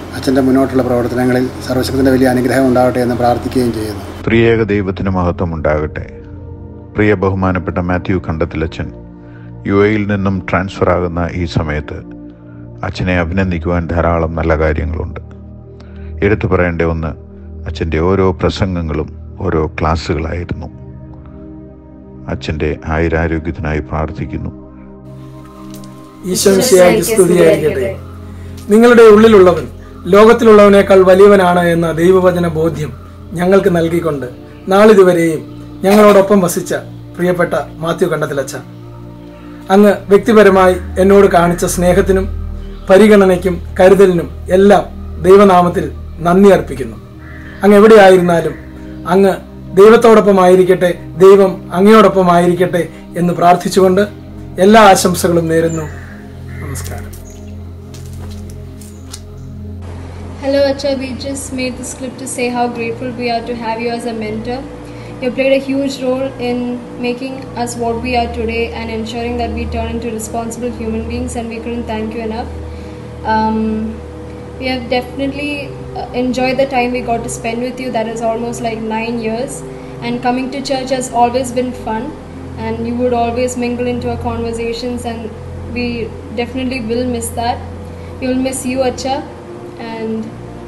അച്ഛൻ്റെ മുന്നോട്ടുള്ള പ്രവർത്തനങ്ങളിൽ സർവശക്തിൻ്റെ വലിയ അനുഗ്രഹം ഉണ്ടാകട്ടെ എന്ന് പ്രാർത്ഥിക്കുകയും ചെയ്യുന്നു ത്രിയേക ദൈവത്തിന് മഹത്വം ഉണ്ടാകട്ടെ പ്രിയ ബഹുമാനപ്പെട്ട മാത്യു കണ്ടത്തിലച്ചൻ യു എയിൽ നിന്നും ട്രാൻസ്ഫർ ആകുന്ന ഈ സമയത്ത് അച്ഛനെ അഭിനന്ദിക്കുവാൻ ധാരാളം നല്ല കാര്യങ്ങളുണ്ട് എടുത്തു പറയേണ്ട ഒന്ന് അച്ഛൻ്റെ ഓരോ പ്രസംഗങ്ങളും ഓരോ ക്ലാസ്സുകളായിരുന്നു അച്ഛൻ്റെ ആയുരാരോഗ്യത്തിനായി പ്രാർത്ഥിക്കുന്നു ഈശോമിശിയായി സ്തുതിയായിരിക്കട്ടെ നിങ്ങളുടെ ഉള്ളിലുള്ളവൻ ലോകത്തിലുള്ളവനേക്കാൾ വലിയവനാണ് എന്ന ദൈവവചന ബോധ്യം ഞങ്ങൾക്ക് നൽകിക്കൊണ്ട് നാളിതുവരെയും ഞങ്ങളോടൊപ്പം വസിച്ച പ്രിയപ്പെട്ട മാത്യു കണ്ടത്തിലച്ച അങ്ങ് വ്യക്തിപരമായി എന്നോട് കാണിച്ച സ്നേഹത്തിനും പരിഗണനയ്ക്കും കരുതലിനും എല്ലാം ദൈവനാമത്തിൽ നന്ദി അർപ്പിക്കുന്നു അങ്ങ് എവിടെയായിരുന്നാലും അങ്ങ് ദൈവത്തോടൊപ്പമായിരിക്കട്ടെ ദൈവം അങ്ങയോടൊപ്പമായിരിക്കട്ടെ എന്ന് പ്രാർത്ഥിച്ചുകൊണ്ട് എല്ലാ ആശംസകളും നേരുന്നു നമസ്കാരം Hello, Acha. We just made this clip to say how grateful we are to have you as a mentor. You played a huge role in making us what we are today and ensuring that we turn into responsible human beings, and we couldn't thank you enough. Um, we have definitely uh, enjoyed the time we got to spend with you. That is almost like nine years. And coming to church has always been fun, and you would always mingle into our conversations, and we definitely will miss that. We will miss you, Acha, and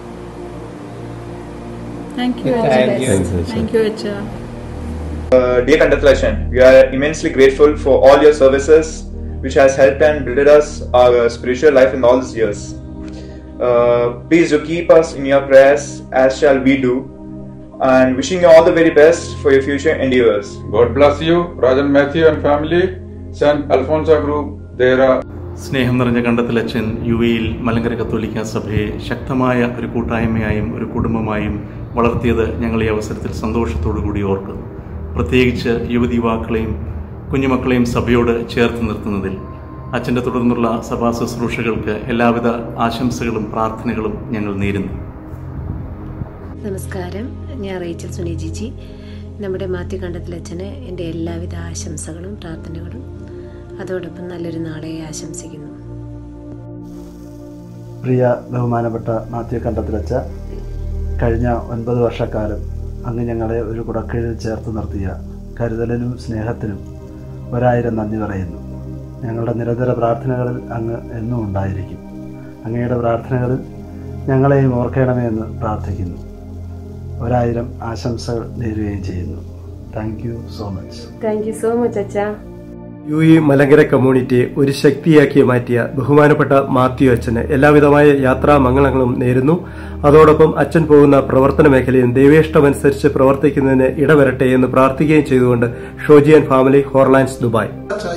Thank you, Thank Acha. you. Thank you, Acha. Uh, dear Kandathalashan, we are immensely grateful for all your services, which has helped and built us our spiritual life in all these years. Uh, please do keep us in your prayers, as shall we do, and wishing you all the very best for your future endeavors. God bless you, Rajan Matthew and family, St. Alfonso Group, Dera. സ്നേഹം നിറഞ്ഞ കണ്ടത്തിലച്ഛൻ U എയിൽ മലങ്കര കത്തോലിക്ക സഭയെ ശക്തമായ ഒരു കൂട്ടായ്മയായും ഒരു കുടുംബമായും വളർത്തിയത് ഞങ്ങൾ ഈ അവസരത്തിൽ സന്തോഷത്തോടു കൂടി ഓർക്കുന്നു പ്രത്യേകിച്ച് യുവതി യുവാക്കളെയും കുഞ്ഞുമക്കളെയും സഭയോട് ചേർത്ത് നിർത്തുന്നതിൽ അച്ഛൻ്റെ തുടർന്നുള്ള സഭാ ശുശ്രൂഷകൾക്ക് എല്ലാവിധ ആശംസകളും പ്രാർത്ഥനകളും ഞങ്ങൾ നേരുന്നു നമസ്കാരം ഞാൻ റേച്ചൽ സുനി ജിജി നമ്മുടെ മാത്യു കണ്ടത്തിലച്ഛന് എൻ്റെ എല്ലാവിധ ആശംസകളും പ്രാർത്ഥനകളും അതോടൊപ്പം നല്ലൊരു നാളെ ആശംസിക്കുന്നു പ്രിയ ബഹുമാനപ്പെട്ട മാത്യു കണ്ടത്തിലച്ച കഴിഞ്ഞ ഒൻപത് വർഷക്കാലം അങ്ങ് ഞങ്ങളെ ഒരു കുടക്കീഴിൽ ചേർത്ത് നിർത്തിയ കരുതലിനും സ്നേഹത്തിനും ഒരായിരം നന്ദി പറയുന്നു ഞങ്ങളുടെ നിരന്തര പ്രാർത്ഥനകളിൽ അങ്ങ് എന്നും ഉണ്ടായിരിക്കും അങ്ങയുടെ പ്രാർത്ഥനകളിൽ ഞങ്ങളെയും ഓർക്കണമേ എന്ന് പ്രാർത്ഥിക്കുന്നു ഒരായിരം ആശംസകൾ നേരുകയും ചെയ്യുന്നു thank you so much thank you so much അച്ഛാ യു ഇ മലങ്കര കമ്മ്യൂണിറ്റിയെ ഒരു ശക്തിയാക്കി മാറ്റിയ ബഹുമാനപ്പെട്ട മാത്യു അച്ഛന് എല്ലാവിധമായ യാത്രാ മംഗളങ്ങളും നേരുന്നു അതോടൊപ്പം അച്ഛൻ പോകുന്ന പ്രവർത്തന മേഖലയും ദൈവേഷ്ടമനുസരിച്ച് പ്രവർത്തിക്കുന്നതിന് ഇടവരട്ടെ എന്ന് പ്രാർത്ഥിക്കുകയും ചെയ്തുകൊണ്ട് ഷോജിയൻ ഫാമിലി ഹോർലാൻഡ്സ് Dubai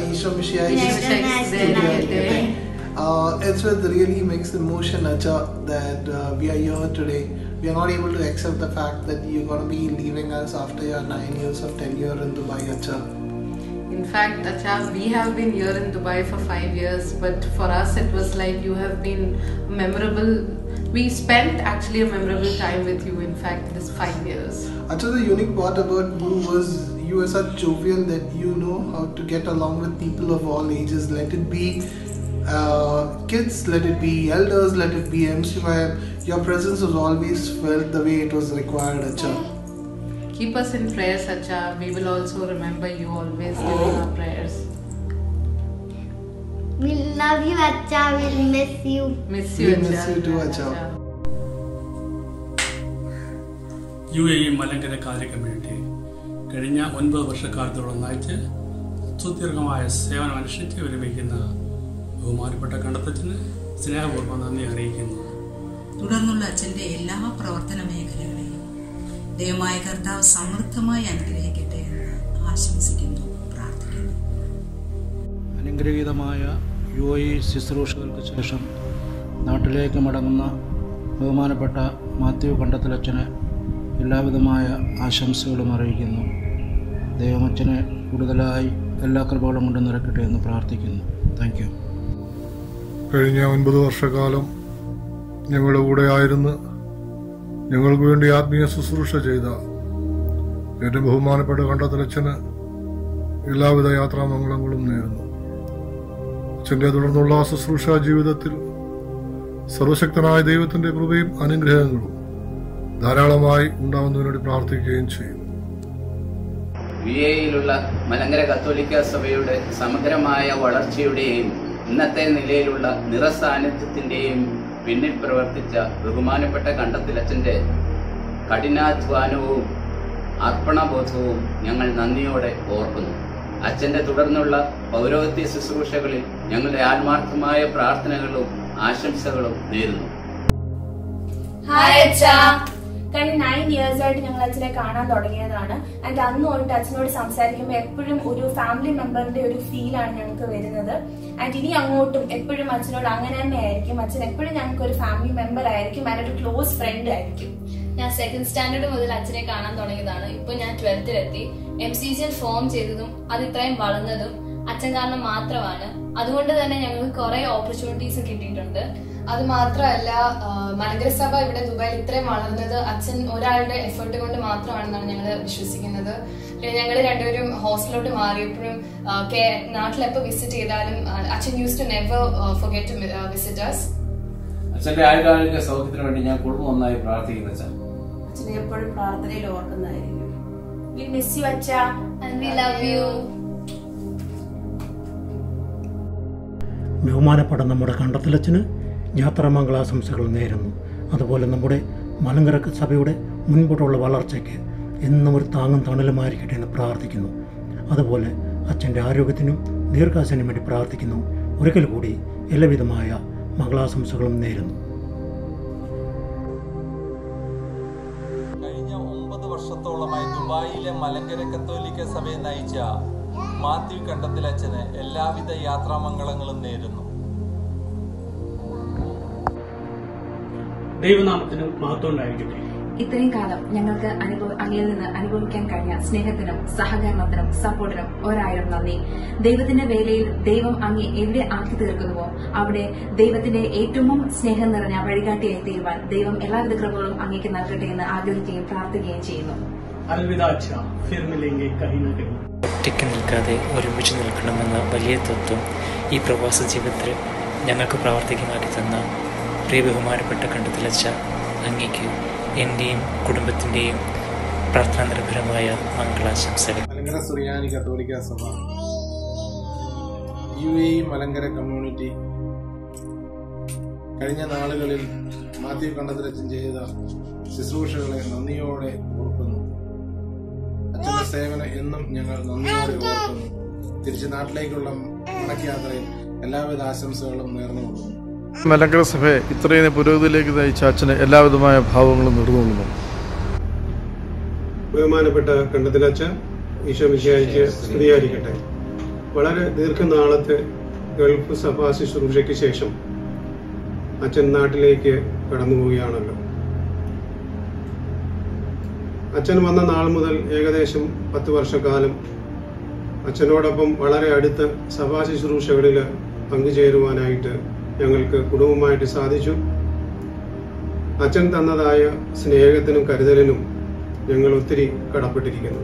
Uh, it's with really mixed emotion, Acha, that uh, we are here today. We are not able to accept the fact that you're going to be leaving us after your nine years of tenure in Dubai, Acha. In fact, Acha, we have been here in Dubai for five years, but for us it was like you have been memorable. We spent actually a memorable time with you, in fact, this five years. Acha, the unique part about you was you were such jovial that you know how to get along with people of all ages. Let it be uh, kids, let it be elders, let it be MCYM. Your presence was always felt the way it was required, Acha. Keep us in prayers, Acha. We will also remember you always during our prayers. We love you, Acha. We'll miss you. Miss We miss you too, Acha. U A E Malankara കാര്യ community കഴിഞ്ഞ ഒൻപത് വർഷക്കാലത്തോളം നയിച്ച് സുദീർഘമായ സേവനം അനുഷ്ഠിച്ച് വിരമിക്കുന്ന ബഹുമാനപ്പെട്ട കണ്ടത്തച്ഛന് സ്നേഹപൂർവ്വം നന്ദി അറിയിക്കുന്നു തുടർന്നുള്ള അച്ഛന്റെ എല്ലാ പ്രവർത്തന മേഖലകളെയും ദൈവമായ കർത്താവ് സമൃദ്ധമായി അനുഗ്രഹിക്കട്ടെ എന്ന് ആശംസിക്കുന്നു പ്രാർത്ഥിക്കുന്നു അനുഗ്രഹീതമായ യു എ ശുശ്രൂഷകൾക്ക് ശേഷം നാട്ടിലേക്ക് മടങ്ങുന്ന ബഹുമാനപ്പെട്ട മാത്യു കണ്ടത്തിലച്ഛന് എല്ലാവിധമായ ആശംസകളും അറിയിക്കുന്നു ദൈവമച്ഛനെ കൂടുതലായി എല്ലാ കൃപകളും കൊണ്ട് നിറക്കട്ടെ എന്ന് പ്രാർത്ഥിക്കുന്നു താങ്ക് യു കഴിഞ്ഞ ഒൻപത് വർഷക്കാലം ഞങ്ങളുടെ കൂടെ ആയിരുന്ന് ഞങ്ങൾക്ക് വേണ്ടി ആത്മീയ ശുശ്രൂഷ ചെയ്ത എൻ്റെ ബഹുമാനപ്പെട്ട കണ്ടത്തലച്ചന് എല്ലാവിധ യാത്രാമംഗളങ്ങളും നേരുന്നു അച്ഛൻ്റെ തുടർന്നുള്ള ശുശ്രൂഷ ജീവിതത്തിൽ സർവശക്തനായ ദൈവത്തിന്റെ കൃപയും അനുഗ്രഹങ്ങളും ധാരാളമായി ഉണ്ടാവുന്നതിനു വേണ്ടി പ്രാർത്ഥിക്കുകയും ചെയ്യും വി എയിലുള്ള മലങ്കര കത്തോലിക്ക സഭയുടെ സമഗ്രമായ വളർച്ചയുടെയും ഇന്നത്തെ നിലയിലുള്ള നിറസാന്നിധ്യത്തിന്റെയും പിന്നിൽ പ്രവർത്തിച്ച ബഹുമാനപ്പെട്ട കണ്ടത്തിലച്ചന്റെ കഠിനാധ്വാനവും അർപ്പണബോധവും ഞങ്ങൾ നന്ദിയോടെ ഓർക്കുന്നു അച്ഛന്റെ തുടർന്നുള്ള പൗരോഹിത്യ ശുശ്രൂഷകളിൽ ഞങ്ങളുടെ ആത്മാർത്ഥമായ പ്രാർത്ഥനകളും ആശംസകളും നേരുന്നു ഹായ് അച്ഛാ കഴിഞ്ഞ നയൻ ഇയേഴ്സ് ആയിട്ട് ഞങ്ങൾ അച്ഛനെ കാണാൻ തുടങ്ങിയതാണ് ആൻഡ് അന്ന് തൊട്ട് അച്ഛനോട് സംസാരിക്കുമ്പോൾ എപ്പോഴും ഒരു ഫാമിലി മെമ്പറിന്റെ ഒരു ഫീലാണ് ഞങ്ങൾക്ക് വരുന്നത് ആൻഡ് ഇനി അങ്ങോട്ടും എപ്പോഴും അച്ഛനോട് അങ്ങനെ തന്നെ ആയിരിക്കും അച്ഛൻ എപ്പോഴും ഞങ്ങൾക്ക് ഒരു ഫാമിലി മെമ്പർ ആയിരിക്കും ആൻഡ് ഒരു ക്ലോസ് ഫ്രണ്ട് ആയിരിക്കും ഞാൻ സെക്കൻഡ് സ്റ്റാൻഡേർഡ് മുതൽ അച്ഛനെ കാണാൻ തുടങ്ങിയതാണ് ഇപ്പൊ ഞാൻ ട്വൽത്തിലെത്തി എം സി സിയിൽ ഫോം ചെയ്തതും അത് ഇത്രയും വളർന്നതും അച്ഛൻ കാരണം മാത്രമാണ് അതുകൊണ്ട് തന്നെ ഞങ്ങൾക്ക് കുറെ ഓപ്പർച്യൂണിറ്റീസ് കിട്ടിയിട്ടുണ്ട് അത് മാത്രമല്ല ആ, മലങ്കര സഭ ഇവിടെ ദുബായിൽ ഇത്രയും വളർന്നത് അച്ഛൻ ഒരാളുടെ എഫേർട്ട് കൊണ്ട് മാത്രമാണെന്നാണ് ഞങ്ങൾ വിശ്വസിക്കുന്നത് പിന്നെ ഞങ്ങൾ രണ്ടുപേരും ഹോസ്റ്റലിലോട്ട് മാറിയപ്പോഴും ആ, കേ- നാട്ടിലെപ്പോൾ വിസിറ്റ് ചെയ്താലും ആ, അച്ഛൻ use to never forget to visitors അച്ഛന്റെ ആയുരാരോഗ്യ സൗഖ്യത്തിന് വേണ്ടി ഞാൻ കുടുംബം ഒന്നായി പ്രാർത്ഥിക്കുന്നു അച്ഛൻ അച്ഛനെ എപ്പോഴും പ്രാർത്ഥനയിൽ ഓർക്കുന്നതായിരിക്കും വി മിസ് യു അച്ഛാ ആൻഡ് വി ലവ് യു ബഹുമാനപ്പെട്ട നമ്മുടെ കണ്ടത്തിലച്ചന് യാത്രാമംഗളാശംസകൾ നേരുന്നു അതുപോലെ നമ്മുടെ മലങ്കര സഭയുടെ മുൻപോട്ടുള്ള വളർച്ചയ്ക്ക് എന്നും ഒരു താങ്ങും തണലുമായിരിക്കട്ടെ എന്ന് പ്രാർത്ഥിക്കുന്നു അതുപോലെ അച്ഛൻ്റെ ആരോഗ്യത്തിനും ദീർഘാസനും വേണ്ടി പ്രാർത്ഥിക്കുന്നു ഒരിക്കൽ കൂടി എല്ലാവിധമായ മംഗളാശംസകളും നേരുന്നു കഴിഞ്ഞ ഒമ്പത് വർഷത്തോളമായി ദുബായിലെ മലങ്കര കത്തോലിക്ക സഭയെ നയിച്ച മാത്യു കണ്ടത്തിലച്ഛന് എല്ലാവിധ യാത്രാമംഗളങ്ങളും നേരുന്നു ദൈവനാമത്തിന് മഹത്വം ഉണ്ടായിരിക്കട്ടെ ഇത്രയും കാലം ഞങ്ങൾക്ക് അനുഭവ അങ്ങിൽ നിന്ന് അനുഭവിക്കാൻ കഴിഞ്ഞ സ്നേഹത്തിനും സഹകരണത്തിനും സപ്പോർട്ടിനും ഒരായിരം നന്ദി ദൈവത്തിന്റെ വേലയിൽ ദൈവം അങ്ങേ എവിടെ ആക്കി തീർക്കുന്നുവോ അവിടെ ദൈവത്തിന്റെ ഏറ്റവും സ്നേഹം നിറഞ്ഞ വഴികാട്ടിയായി തീരുവാൻ ദൈവം എല്ലാവിധ കൃപകളും അങ്ങേക്ക് നൽകട്ടെ എന്ന് ആഗ്രഹിക്കുകയും പ്രാർത്ഥിക്കുകയും ചെയ്യുന്നു अलविदा अच्छा फिर मिलेंगे कहीं ना कहीं ഒറ്റയ്ക്ക് നിൽക്കാതെ ഒരുമിച്ച് നിൽക്കണമെന്ന വലിയ തത്വം ഈ പ്രവാസ ജീവിതത്തിൽ ഞങ്ങൾക്ക് പ്രാവർത്തികമാക്കി തന്ന പ്രിയ ബഹുമാനപ്പെട്ട കണ്ടത്തിലച്ച അങ്ങയ്ക്ക് എൻ്റെയും കുടുംബത്തിൻ്റെയും പ്രാർത്ഥനാ നിർഭരമായ മംഗളാശംസകൾ മലങ്കര സുറിയാനി കത്തോലിക്ക സഭ U A E Malankara community കഴിഞ്ഞ നാളുകളിൽ മാത്യു കണ്ടത്തിലച്ചൻ ചെയ്ത ശുശ്രൂഷകളെ നന്ദിയോടെ ഓർക്കുന്നു അച്ഛന്റെ സേവനം എന്നും ഞങ്ങൾ നന്ദിയോടെ ഓർക്കുന്നു തിരിച്ച് നാട്ടിലേക്കുള്ള മടക്കയാത്രയിൽ എല്ലാവിധ ആശംസകളും നേർന്നുകൊള്ളുന്നു മലങ്കര സഭയെ ഇത്രയും പുരോഗതിയിലേക്ക് നയിച്ച അച്ഛന് എല്ലാവിധമായ ഭാവങ്ങളും നേർന്നുകൊള്ളുന്നു ബഹുമാനപ്പെട്ട കണ്ടത്തിലച്ച ഈശോ മിശിഹായിക്ക് സ്തുതിയായിരിക്കട്ടെ വളരെ ദീർഘനാളത്തെ ഗൾഫ് സഭാ ശുശ്രൂഷയ്ക്ക് ശേഷം അച്ഛൻ നാട്ടിലേക്ക് കടന്നു പോവുകയാണല്ലോ അച്ഛൻ വന്ന നാൾ മുതൽ ഏകദേശം പത്ത് വർഷക്കാലം അച്ഛനോടൊപ്പം വളരെ അടുത്ത് സഭാ ശുശ്രൂഷകളിൽ പങ്കുചേരുവാനായിട്ട് ഞങ്ങൾക്ക് കുടുംബമായിട്ട് സാധിച്ചു അച്ഛൻ തന്നതായ സ്നേഹത്തിനും കരുതലിനും ഞങ്ങൾ ഒത്തിരി കടപ്പെട്ടിരിക്കുന്നു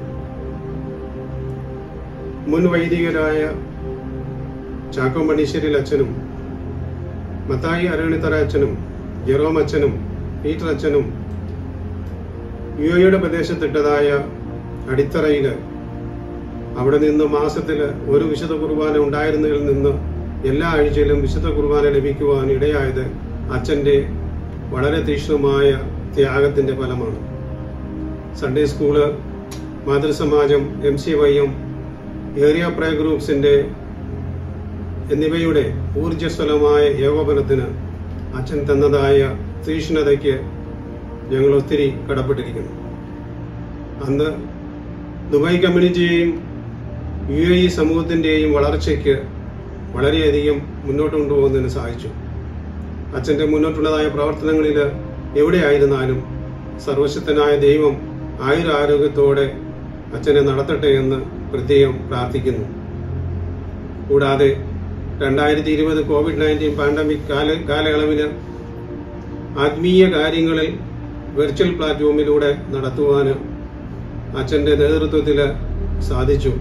മുൻ വൈദികരായ ചാക്കോ മണീശ്വരിൽ അച്ഛനും മത്തായി അരണിത്തറ അച്ഛനും ജെറോം അച്ഛനും പീറ്റർ അച്ഛനും യു എയുടെ പ്രദേശത്തിട്ടതായ അടിത്തറയിൽ അവിടെ നിന്ന് മാസത്തിൽ ഒരു വിശുദ്ധ കുർബാന ഉണ്ടായിരുന്നതിൽ നിന്ന് എല്ലാ ആഴ്ചയിലും വിശുദ്ധ കുർബാന ലഭിക്കുവാൻ ഇടയായത് അച്ഛൻ്റെ വളരെ തീക്ഷ്ണമായ ത്യാഗത്തിൻ്റെ ഫലമാണ് സൺഡേ സ്കൂള് മാതൃസമാജം M C Y M area pray ഗ്രൂപ്പ്സിൻ്റെ എന്നിവയുടെ ഊർജ്ജസ്വലമായ ഏകോപനത്തിന് അച്ഛൻ തന്നതായ തീക്ഷ്ണതയ്ക്ക് ഞങ്ങൾ ഒത്തിരി കടപ്പെട്ടിരിക്കുന്നു അന്ന് ദുബായ് കമ്മ്യൂണിറ്റിയെയും യു എ ഇ സമൂഹത്തിൻ്റെയും വളർച്ചയ്ക്ക് വളരെയധികം മുന്നോട്ട് കൊണ്ടുപോകുന്നതിന് സഹായിച്ചു അച്ഛൻ്റെ മുന്നോട്ടുള്ളതായ പ്രവർത്തനങ്ങളിൽ എവിടെയായിരുന്നാലും സർവശക്തനായ ദൈവം ആയുരാരോഗ്യത്തോടെ അച്ഛനെ നടത്തട്ടെ എന്ന് പ്രത്യേകം പ്രാർത്ഥിക്കുന്നു കൂടാതെ രണ്ടായിരത്തി ഇരുപത് കോവിഡ് നയൻറ്റീൻ പാൻഡമിക് കാല കാലയളവിൽ ആത്മീയ കാര്യങ്ങളിൽ വെർച്വൽ പ്ലാറ്റ്ഫോമിലൂടെ നടത്തുവാൻ അച്ഛൻ്റെ നേതൃത്വത്തിൽ സാധിച്ചു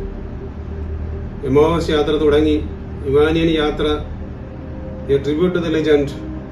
എമോഹസ് യാത്ര തുടങ്ങി ഇവാനിയൻ യാത്ര a tribute to the legend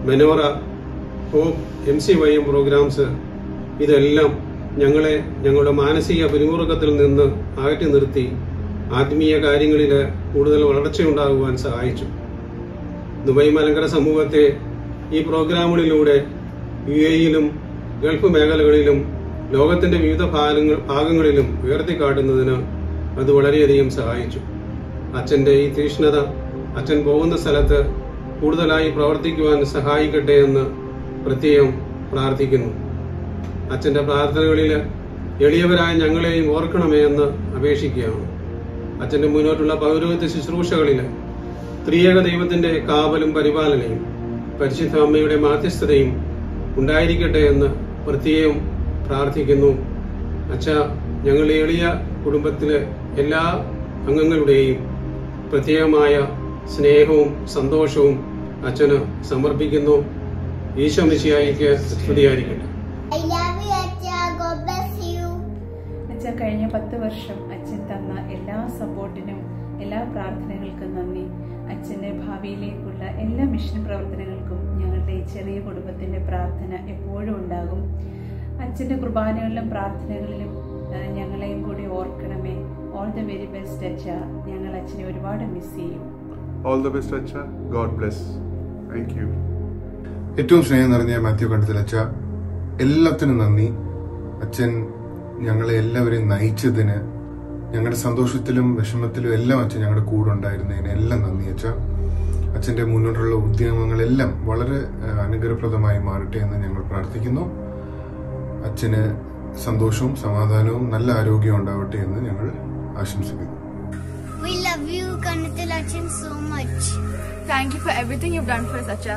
മെനോറ hope M C Y M programs ഇതെല്ലാം ഞങ്ങളെ ഞങ്ങളുടെ മാനസിക പിരിമുറുക്കത്തിൽ നിന്ന് അകറ്റി നിർത്തി ആത്മീയ കാര്യങ്ങളിൽ കൂടുതൽ വളർച്ചയുണ്ടാകുവാൻ സഹായിച്ചു ദുബായ് മലങ്കര സമൂഹത്തെ ഈ പ്രോഗ്രാമുകളിലൂടെ യു എയിലും ഗൾഫ് മേഖലകളിലും ലോകത്തിന്റെ വിവിധ ഭാഗങ്ങൾ ഭാഗങ്ങളിലും ഉയർത്തിക്കാട്ടുന്നതിന് അത് വളരെയധികം സഹായിച്ചു അച്ഛന്റെ ഈ തീഷ്ണത അച്ഛൻ പോകുന്ന സ്ഥലത്ത് കൂടുതലായി പ്രവർത്തിക്കുവാൻ സഹായിക്കട്ടെ എന്ന് പ്രത്യേകം പ്രാർത്ഥിക്കുന്നു അച്ഛന്റെ പ്രാർത്ഥനകളിൽ എളിയവരായ ഞങ്ങളെയും ഓർക്കണമേ എന്ന് അപേക്ഷിക്കുകയാണ് അച്ഛന്റെ മുന്നോട്ടുള്ള പൗരോഹിത്യ ശുശ്രൂഷകളിൽ ത്രിയേക ദൈവത്തിന്റെ കാവലും പരിപാലനയും പരിശുദ്ധ അമ്മയുടെ മാധ്യസ്ഥതയും ഉണ്ടായിരിക്കട്ടെ എന്ന് പ്രത്യേകം പ്രാർത്ഥിക്കുന്നു അച്ഛ ഞങ്ങൾ എളിയ കുടുംബത്തിലെ എല്ലാ അംഗങ്ങളുടെയും പ്രത്യേകമായ സ്നേഹവും സന്തോഷവും അച്ഛന് സമർപ്പിക്കുന്നു ഈശോ മിശിയായിക്ക് സ്തുതിയായിരിക്കട്ടെ I love you, Acha. God bless you. അച്ഛൻ കഴിഞ്ഞ പത്ത് വർഷം അച്ഛൻ തന്ന എല്ലാ സപ്പോർട്ടിനും എല്ലാ പ്രാർത്ഥനകൾക്കും നന്ദി അച്ഛൻ്റെ ഭാവിയിലേക്കുള്ള എല്ലാ മിഷൻ പ്രവർത്തനങ്ങൾക്കും ഞങ്ങളുടെ ഈ ചെറിയ കുടുംബത്തിൻ്റെ പ്രാർത്ഥന എപ്പോഴും ഉണ്ടാകും അച്ഛൻ്റെ കുർബാനകളിലും പ്രാർത്ഥനകളിലും ആ, ഞങ്ങളെയും കൂടി ഓർക്കണമേ ഓൾ ദ വെരി ബെസ്റ്റ് അച്ഛ ഞങ്ങൾ അച്ഛനെ ഒരുപാട് മിസ് ചെയ്യും All the best, Acha. God bless. Thank you. ഏറ്റവും സ്നേഹം നിറഞ്ഞ മാത്യു കണ്ടത്തിൽ അച്ഛ എല്ലാത്തിനും നന്ദി അച്ഛൻ ഞങ്ങളെ എല്ലാവരെയും നയിച്ചതിന് ഞങ്ങളുടെ സന്തോഷത്തിലും വിഷമത്തിലും എല്ലാം അച്ഛൻ ഞങ്ങളുടെ കൂടെ ഉണ്ടായിരുന്നതിന് എല്ലാം നന്ദി അച്ഛ അച്ഛൻ്റെ മുന്നോട്ടുള്ള ഉദ്യമങ്ങളെല്ലാം വളരെ ഏഹ്, അനുഗ്രഹപ്രദമായി മാറട്ടെ എന്ന് ഞങ്ങൾ പ്രാർത്ഥിക്കുന്നു അച്ഛന് സന്തോഷവും സമാധാനവും നല്ല ആരോഗ്യവും ഉണ്ടാവട്ടെ എന്ന് ഞങ്ങൾ ആശംസിക്കുന്നു We love you, Kanatil Achan, so much. Thank you for everything you've done for us, Acha.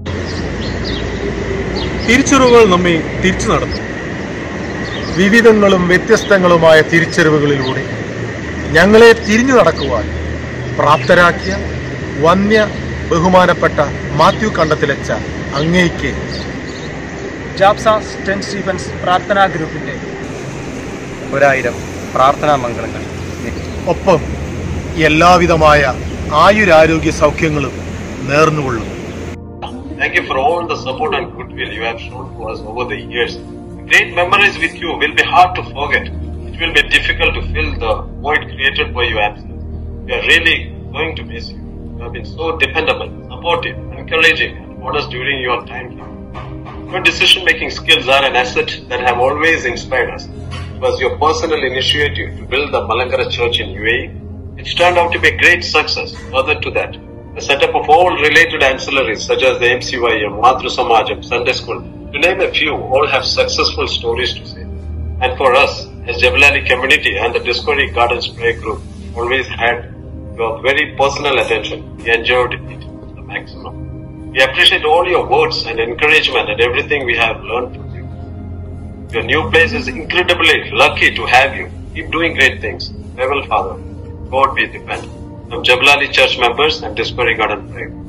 തിരിച്ചറിവുകൾ നമ്മെ തിരിച്ചു നടത്തും വിവിധങ്ങളും വ്യത്യസ്തങ്ങളുമായ തിരിച്ചറിവുകളിലൂടെ ഞങ്ങളെ തിരിഞ്ഞു നടക്കുവാൻ പ്രാപ്തരാക്കിയ വന്യ ബഹുമാനപ്പെട്ട മാത്യു കണ്ടത്തിലച്ച അങ്ങേക്ക് ജാബ്സ സെന്റ് സ്റ്റീഫൻസ് പ്രാർത്ഥനാ ഗ്രൂപ്പിന്റെ ഒരായിരം പ്രാർത്ഥനാ മംഗളങ്ങൾ ഒപ്പം എല്ലാവിധമായ ആയുരാരോഗ്യ സൗഖ്യങ്ങളും നേർന്നുകൊള്ളും Thank you for all the support and goodwill you have shown to us over the years. Great memories with you will be hard to forget. It will be difficult to fill the void created by your absence. We are really going to miss you. You have been so dependable, supportive, encouraging, and honest during your time here. Your decision making skills are an asset that have always inspired us. It was your personal initiative to build the Malangara Church in UAE. It's turned out to be a great success. Further to that, the setup of all related ancillaries such as the MCYM, Matru Samajam, Sunday School, to name a few, all have successful stories to say. And for us, as Jabalali community and the Discovery Gardens Prayer Group always had your very personal attention, we enjoyed it to the maximum. We appreciate all your words and encouragement and everything we have learned from you. Your new place is incredibly lucky to have you. Keep doing great things. Farewell, Father. God be dependent. From Jabalali Church members and Discovery Garden Prayer.